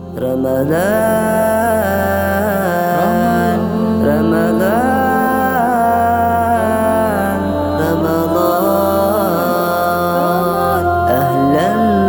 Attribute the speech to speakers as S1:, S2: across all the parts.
S1: رمضان رمضان رمضان أهلا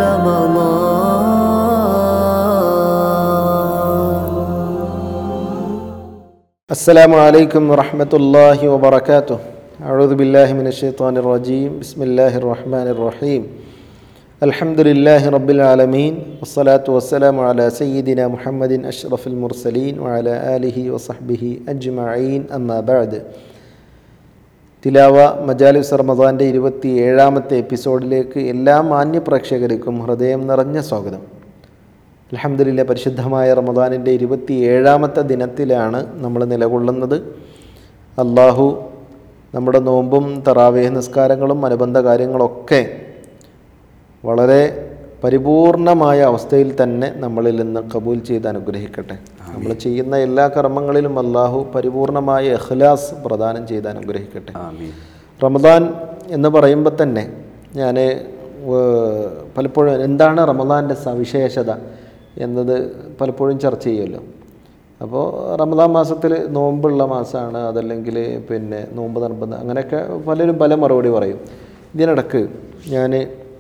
S1: رمضان
S2: السلام عليكم ورحمة الله وبركاته أعوذ بالله من الشيطان الرجيم بسم الله الرحمن الرحيم الحمد لله رب العالمين والصلاة والسلام على سيدنا محمد أشرف المرسلين وعلى آله وصحبه أجمعين أما بعد തിലാവ മജാലിസ് റമദാൻ്റെ ഇരുപത്തി ഏഴാമത്തെ എപ്പിസോഡിലേക്ക് എല്ലാ മാന്യ പ്രേക്ഷകർക്കും ഹൃദയം നിറഞ്ഞ സ്വാഗതം അലഹമ്മദില്ല പരിശുദ്ധമായ റമദാനിൻ്റെ ഇരുപത്തി ഏഴാമത്തെ ദിനത്തിലാണ് നമ്മൾ നിലകൊള്ളുന്നത് അള്ളാഹു നമ്മുടെ നോമ്പും തറാവേഹ് നിസ്കാരങ്ങളും അനുബന്ധ കാര്യങ്ങളൊക്കെ വളരെ പരിപൂർണമായ അവസ്ഥയിൽ തന്നെ നമ്മളിൽ നിന്ന് കബൂൽ ചെയ്ത് അനുഗ്രഹിക്കട്ടെ നമ്മൾ ചെയ്യുന്ന എല്ലാ കർമ്മങ്ങളിലും അള്ളാഹു പരിപൂർണമായ എഖ്ലാസ് പ്രദാനം ചെയ്ത് അനുഗ്രഹിക്കട്ടെ
S3: ആമീൻ
S2: റമദാൻ എന്ന് പറയുമ്പോൾ തന്നെ ഞാൻ പലപ്പോഴും എന്താണ് റമദാൻ്റെ സവിശേഷത എന്നത് പലപ്പോഴും ചർച്ച ചെയ്യുമല്ലോ അപ്പോൾ റമദാൻ മാസത്തിൽ നോമ്പുള്ള മാസമാണ് അതല്ലെങ്കിൽ പിന്നെ നോമ്പ് നിർബന്ധം അങ്ങനെയൊക്കെ പലരും പല മറുപടി പറയും ഇതിനിടക്ക് ഞാൻ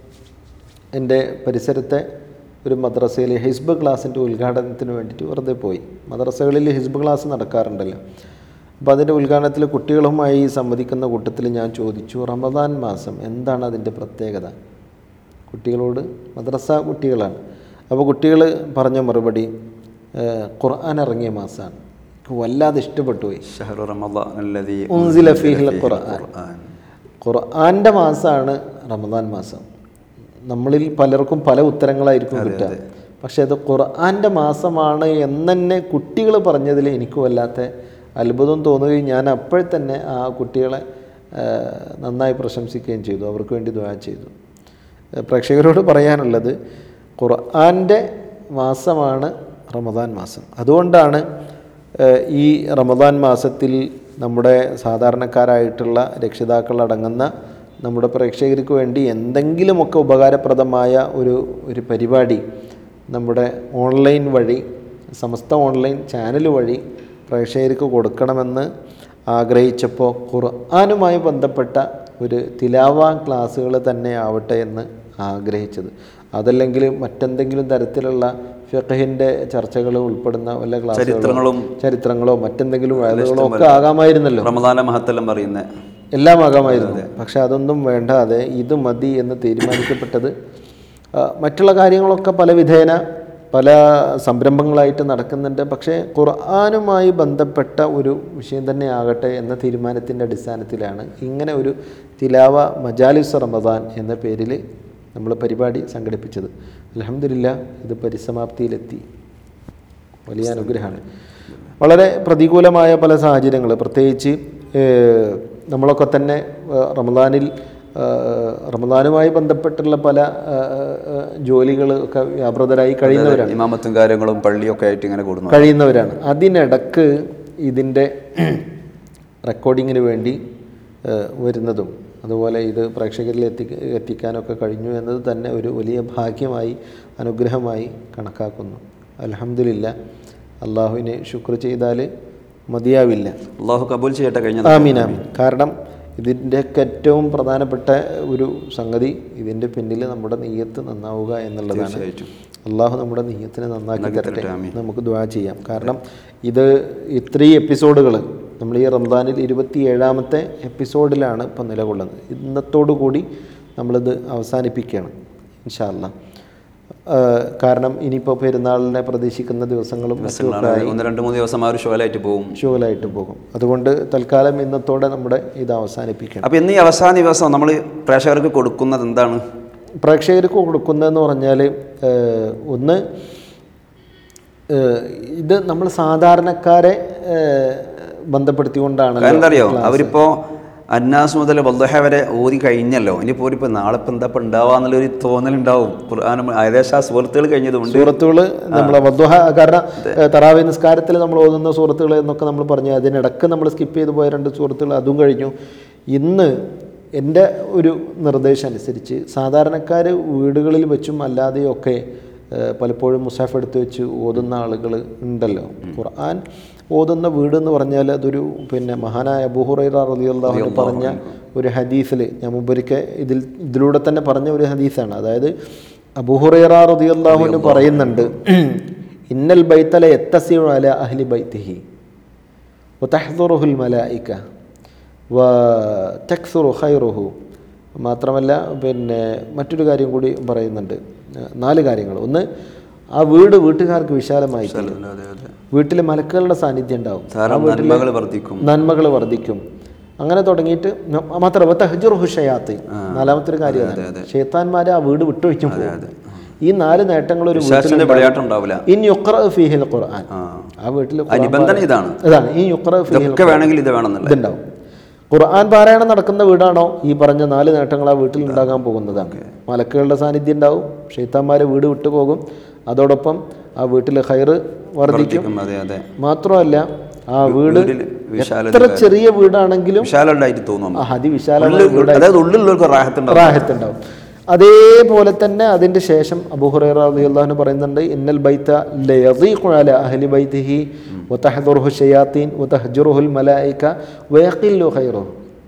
S2: എൻ്റെ പരിസരത്തെ ഒരു മദ്രസയിൽ ഹിസ്ബ് ക്ലാസ്സിൻ്റെ ഉദ്ഘാടനത്തിന് വേണ്ടിയിട്ട് വെറുതെ പോയി മദ്രസകളിൽ ഹിസ്ബ് ക്ലാസ് നടക്കാറുണ്ടല്ലോ അപ്പോൾ അതിൻ്റെ ഉദ്ഘാടനത്തിൽ കുട്ടികളുമായി സംവദിക്കുന്ന കൂട്ടത്തിൽ ഞാൻ ചോദിച്ചു റമദാൻ മാസം എന്താണ് അതിൻ്റെ പ്രത്യേകത കുട്ടികളോട് മദ്രസ കുട്ടികളാണ് അപ്പോൾ കുട്ടികൾ പറഞ്ഞ മറുപടി ഏഹ്, ഖുർആൻ ഇറങ്ങിയ മാസമാണ് എനിക്ക് വല്ലാതെ ഇഷ്ടപ്പെട്ടു പോയി
S3: ഷഹറു റമദാൻ അല്ലദീ
S2: ഉൻസില ഫീഹിൽ ഖുർആൻ
S3: ഖുർആൻ.
S2: ഖുർആൻ്റെ മാസമാണ് റമദാൻ മാസം നമ്മളിൽ പലർക്കും പല ഉത്തരങ്ങളായിരിക്കും കിട്ടുക പക്ഷേ അത് ഖുർആൻ്റെ മാസമാണ് എന്നെ കുട്ടികൾ പറഞ്ഞതിൽ എനിക്ക് വല്ലാത്ത അത്ഭുതം തോന്നുകയും ഞാൻ അപ്പോൾ തന്നെ ആ കുട്ടികളെ ആ, നന്നായി പ്രശംസിക്കുകയും ചെയ്തു അവർക്ക് വേണ്ടി ദ്വാ ചെയ്തു ഏഹ് പ്രേക്ഷകരോട് പറയാനുള്ളത് ഖുർആൻ്റെ മാസമാണ് റമദാൻ മാസം അതുകൊണ്ടാണ് ഏഹ് ഈ റമദാൻ മാസത്തിൽ നമ്മുടെ സാധാരണക്കാരായിട്ടുള്ള രക്ഷിതാക്കളടങ്ങുന്ന നമ്മുടെ പ്രേക്ഷകർക്ക് വേണ്ടി എന്തെങ്കിലുമൊക്കെ ഉപകാരപ്രദമായ ഒരു ഒരു പരിപാടി നമ്മുടെ ഓൺലൈൻ വഴി സമസ്ത ഓൺലൈൻ ചാനൽ വഴി പ്രേക്ഷകർക്ക് കൊടുക്കണമെന്ന് ആഗ്രഹിച്ചപ്പോൾ ഖുർആാനുമായി ബന്ധപ്പെട്ട ഒരു തിലാവ ക്ലാസ്സുകൾ തന്നെ ആവട്ടെ എന്ന് ആഗ്രഹിച്ചത് അതല്ലെങ്കിൽ മറ്റെന്തെങ്കിലും തരത്തിലുള്ള ഫിഖഹിൻ്റെ ചർച്ചകൾ ഉൾപ്പെടുന്ന വല്ല ക്ലാസ്സുകളോ
S3: ചരിത്രങ്ങളും
S2: ചരിത്രങ്ങളോ മറ്റെന്തെങ്കിലും വയലുകളോ ഒക്കെ ആകാമായിരുന്നല്ലോ
S3: റമദാന്റെ മഹത്തെല്ലാം പറയുന്ന
S2: എല്ലാം ആകാമായിരുന്നു പക്ഷെ അതൊന്നും വേണ്ടാതെ ഇത് മതി എന്ന് തീരുമാനിക്കപ്പെട്ടത് ആ, മറ്റുള്ള കാര്യങ്ങളൊക്കെ പല വിധേന പല സംരംഭങ്ങളായിട്ട് നടക്കുന്നുണ്ട് പക്ഷേ ഖുർആാനുമായി ബന്ധപ്പെട്ട ഒരു വിഷയം തന്നെ ആകട്ടെ എന്ന തീരുമാനത്തിൻ്റെ അടിസ്ഥാനത്തിലാണ് ഇങ്ങനെ ഒരു തിലാവ മജാലിസ് റമദാൻ എന്ന പേരിൽ നമ്മൾ പരിപാടി സംഘടിപ്പിച്ചത് അലഹമില്ല ഇത് പരിസമാപ്തിയിലെത്തി വലിയ അനുഗ്രഹമാണ് വളരെ പ്രതികൂലമായ പല സാഹചര്യങ്ങൾ പ്രത്യേകിച്ച് ഏഹ്, നമ്മളൊക്കെ തന്നെ ഏഹ്, റമദാനിൽ ഏഹ്, റമദാനുമായി ബന്ധപ്പെട്ടുള്ള പല ജോലികൾ ഒക്കെ വ്യാപൃതരായി കഴിയുന്നവരാണ്
S3: ഇമാമത്തും കാര്യങ്ങളും പള്ളിയൊക്കെ ആയിട്ട് ഇങ്ങനെ കൂടുന്നു
S2: കഴിയുന്നവരാണ് അതിനിടക്ക് ഇതിൻ്റെ റെക്കോർഡിങ്ങിന് വേണ്ടി ഏഹ്, വരുന്നതും അതുപോലെ ഇത് പ്രേക്ഷകരിൽ എത്തി എത്തിക്കാനൊക്കെ കഴിഞ്ഞു എന്നത് തന്നെ ഒരു വലിയ ഭാഗ്യമായി അനുഗ്രഹമായി കണക്കാക്കുന്നു അലഹമില്ല അള്ളാഹുവിനെ ശുക്ർ ചെയ്താൽ മതിയാവില്ല
S3: അള്ളാഹു കബൂൽ ചെയ്യട്ടെ കഴിഞ്ഞ
S2: ആമീൻ ആമീൻ കാരണം ഇതിൻ്റെയൊക്കെ ഏറ്റവും പ്രധാനപ്പെട്ട ഒരു സംഗതി ഇതിൻ്റെ പിന്നിൽ നമ്മുടെ നെയ്യത്ത് നന്നാവുക എന്നുള്ളതാണ്
S3: തീർച്ചയായിട്ടും.
S2: അള്ളാഹു നമ്മുടെ നെയ്യത്തിനെ നന്നാക്കി തരട്ടെ
S3: തരട്ടെ, ആമീൻ.
S2: നമുക്ക് ദ്വാ ചെയ്യാം കാരണം ഇത് ഇത്രയും എപ്പിസോഡുകൾ നമ്മൾ ഈ റംദാനിൽ ഇരുപത്തി ഏഴാമത്തെ എപ്പിസോഡിലാണ് ഇപ്പം നിലകൊള്ളുന്നത് ഇന്നത്തോടു കൂടി നമ്മളിത് അവസാനിപ്പിക്കുകയാണ് ഇൻഷാല്ല കാരണം ഇനിയിപ്പോൾ പെരുന്നാളിനെ പ്രതീക്ഷിക്കുന്ന ദിവസങ്ങളും മറ്റുമൊക്കെ ആയി
S3: ഒന്ന് രണ്ട് മൂന്ന് ദിവസം ആ ഒരു ഷോയിലായിട്ട് പോകും
S2: ഷുവലായിട്ട് പോകും അതുകൊണ്ട് തൽക്കാലം ഇന്നത്തോടെ നമ്മുടെ ഇത് അവസാനിപ്പിക്കണം
S3: അപ്പൊ ഇന്ന് ഈ അവസാന ദിവസം നമ്മൾ പ്രേക്ഷകർക്ക് കൊടുക്കുന്നത് എന്താണ്
S2: പ്രേക്ഷകർക്ക് കൊടുക്കുന്നതെന്ന് പറഞ്ഞാൽ ഏഹ്, ഒന്ന് ഏഹ്, ഇത് നമ്മൾ സാധാരണക്കാരെ ഏഹ്, ബന്ധപ്പെടുത്തിക്കൊണ്ടാണ്
S3: എന്താ അറിയോ അവരിപ്പോ അന്നാസ് മുതൽ വല്ലഹ വരെ ഓതി കഴിഞ്ഞല്ലോ ഇനിയിപ്പോ ഇപ്പൊ നാളെ ഇപ്പൊ എന്താ ഇപ്പൊ ഉണ്ടാവാന്നുള്ളൊരു തോന്നലുണ്ടാവും ഖുർആാനും ഏകദേശം ആ സുഹൃത്തുക്കൾ കഴിഞ്ഞതുകൊണ്ട്
S2: സൂറത്തുകൾ നമ്മൾ വദ്വഹ കാരണം ഏഹ്, തറാവി നിസ്കാരത്തിൽ നമ്മൾ ഓതുന്ന സൂറത്തുകൾ എന്നൊക്കെ നമ്മൾ പറഞ്ഞു അതിനിടക്ക് നമ്മൾ സ്കിപ്പ് ചെയ്ത് പോയ രണ്ട് സൂറത്തുകൾ അതും കഴിഞ്ഞു ഇന്ന് എൻ്റെ ഒരു നിർദ്ദേശം അനുസരിച്ച് സാധാരണക്കാർ വീടുകളിൽ വെച്ചും അല്ലാതെയൊക്കെ ഏഹ് പലപ്പോഴും മുസാഫ് എടുത്ത് വെച്ച് ഓതുന്ന ആളുകൾ ഉണ്ടല്ലോ ഖുർആൻ ഓതുന്ന വീട് എന്ന് പറഞ്ഞാൽ അതൊരു പിന്നെ മഹാനായ അബൂഹുറൈറ റളിയല്ലാഹു അൻഹു പറഞ്ഞ ഒരു ഹദീസിൽ ഞാൻ മുമ്പൊരിക്കൽ ഇതിൽ ഇതിലൂടെ തന്നെ പറഞ്ഞ ഒരു ഹദീസാണ് അതായത് അബൂഹുറൈറ റളിയല്ലാഹു അൻഹു പറയുന്നുണ്ട് ഇന്നൽ ബൈത്തല എത്തസിഉ അല അഹ്ലി ബൈത്തിഹി വതഹ്ദുറുഹുൽ മലായിക വതക്സുറു ഖൈറുഹു മാത്രമല്ല പിന്നെ മറ്റൊരു കാര്യം കൂടി പറയുന്നുണ്ട് നാല് കാര്യങ്ങൾ ഒന്ന് ആ വീട് വീട്ടുകാർക്ക് വിശാലമായി തീരും.
S3: അതെ അതെ
S2: വീട്ടിൽ മലക്കുകളുടെ സാന്നിധ്യം ഉണ്ടാവും
S3: ധാരാളം നന്മകൾ വർദ്ധിക്കും
S2: നന്മകൾ വർദ്ധിക്കും അങ്ങനെ തുടങ്ങിയിട്ട് ന- മാത്രമല്ല തഹജുറുഹു ഷയാത്തി നാലാമത്തെ ഒരു കാര്യമാണ് ഷെയ്ത്താൻമാരെ ആ വീട് വിട്ടൊഴിക്കും പോകും ഈ നാല് നേട്ടങ്ങൾ ഒരു
S3: വിശ്വാസത്തിന്റെ വിളയാട്ടം ഉണ്ടാവില്ല
S2: ഇൻ യുക്ര ഫീഹിൽ ഖുർആൻ
S3: ആ
S2: ആ വീട്ടിൽ
S3: ആ നിബന്ധന ഇതാണ്
S2: ഇതാണ് ഈ യുക്ര ഫീഹിൽ
S3: ഇതൊക്കെ വേണമെങ്കിൽ ഇത് വേണമെന്നല്ല
S2: ഇതുണ്ടാവും ഖുർആൻ പാരായണം നടക്കുന്ന വീടാണോ ഈ പറഞ്ഞ നാല് നേട്ടങ്ങൾ ആ വീട്ടിൽ ഉണ്ടാകാൻ പോകുന്നതാണ് മലക്കുകളുടെ സാന്നിധ്യം ഉണ്ടാവും ഷെയ്ത്താന്മാരെ വീട് വിട്ടു പോകും അതോടൊപ്പം ആ വീട്ടിൽ ഹൈറ് വർദ്ധിക്കും
S3: വർദ്ധിക്കും, അതെ അതെ
S2: മാത്രമല്ല ആ വീട്
S3: വീടിൽ വിശാലത
S2: എത്ര ചെറിയ വീടാണെങ്കിലും
S3: വിശാലമായിട്ട് തോന്നും
S2: ആ അതിവിശാലമായ
S3: ഉള്ളിൽ-
S2: വീടായി
S3: അതായത് ഉള്ളിലുള്ളവർക്ക് റാഹത്തുണ്ടാവും
S2: റാഹത്തുണ്ടാവും അതേപോലെ തന്നെ അതിൻ്റെ ശേഷം അബൂഹുറൈറ റളിയല്ലാഹു പറയുന്നുണ്ട് ഇന്നൽ ബൈത്ത ലയദീഖു അല അഹ്ലി ബൈത്തിഹി വതഹ്ദുറുഹു ഷയാത്തീൻ വതഹ്ജുറുഹുൽ മലായിക വയഖില്ലു ഖൈറുഹു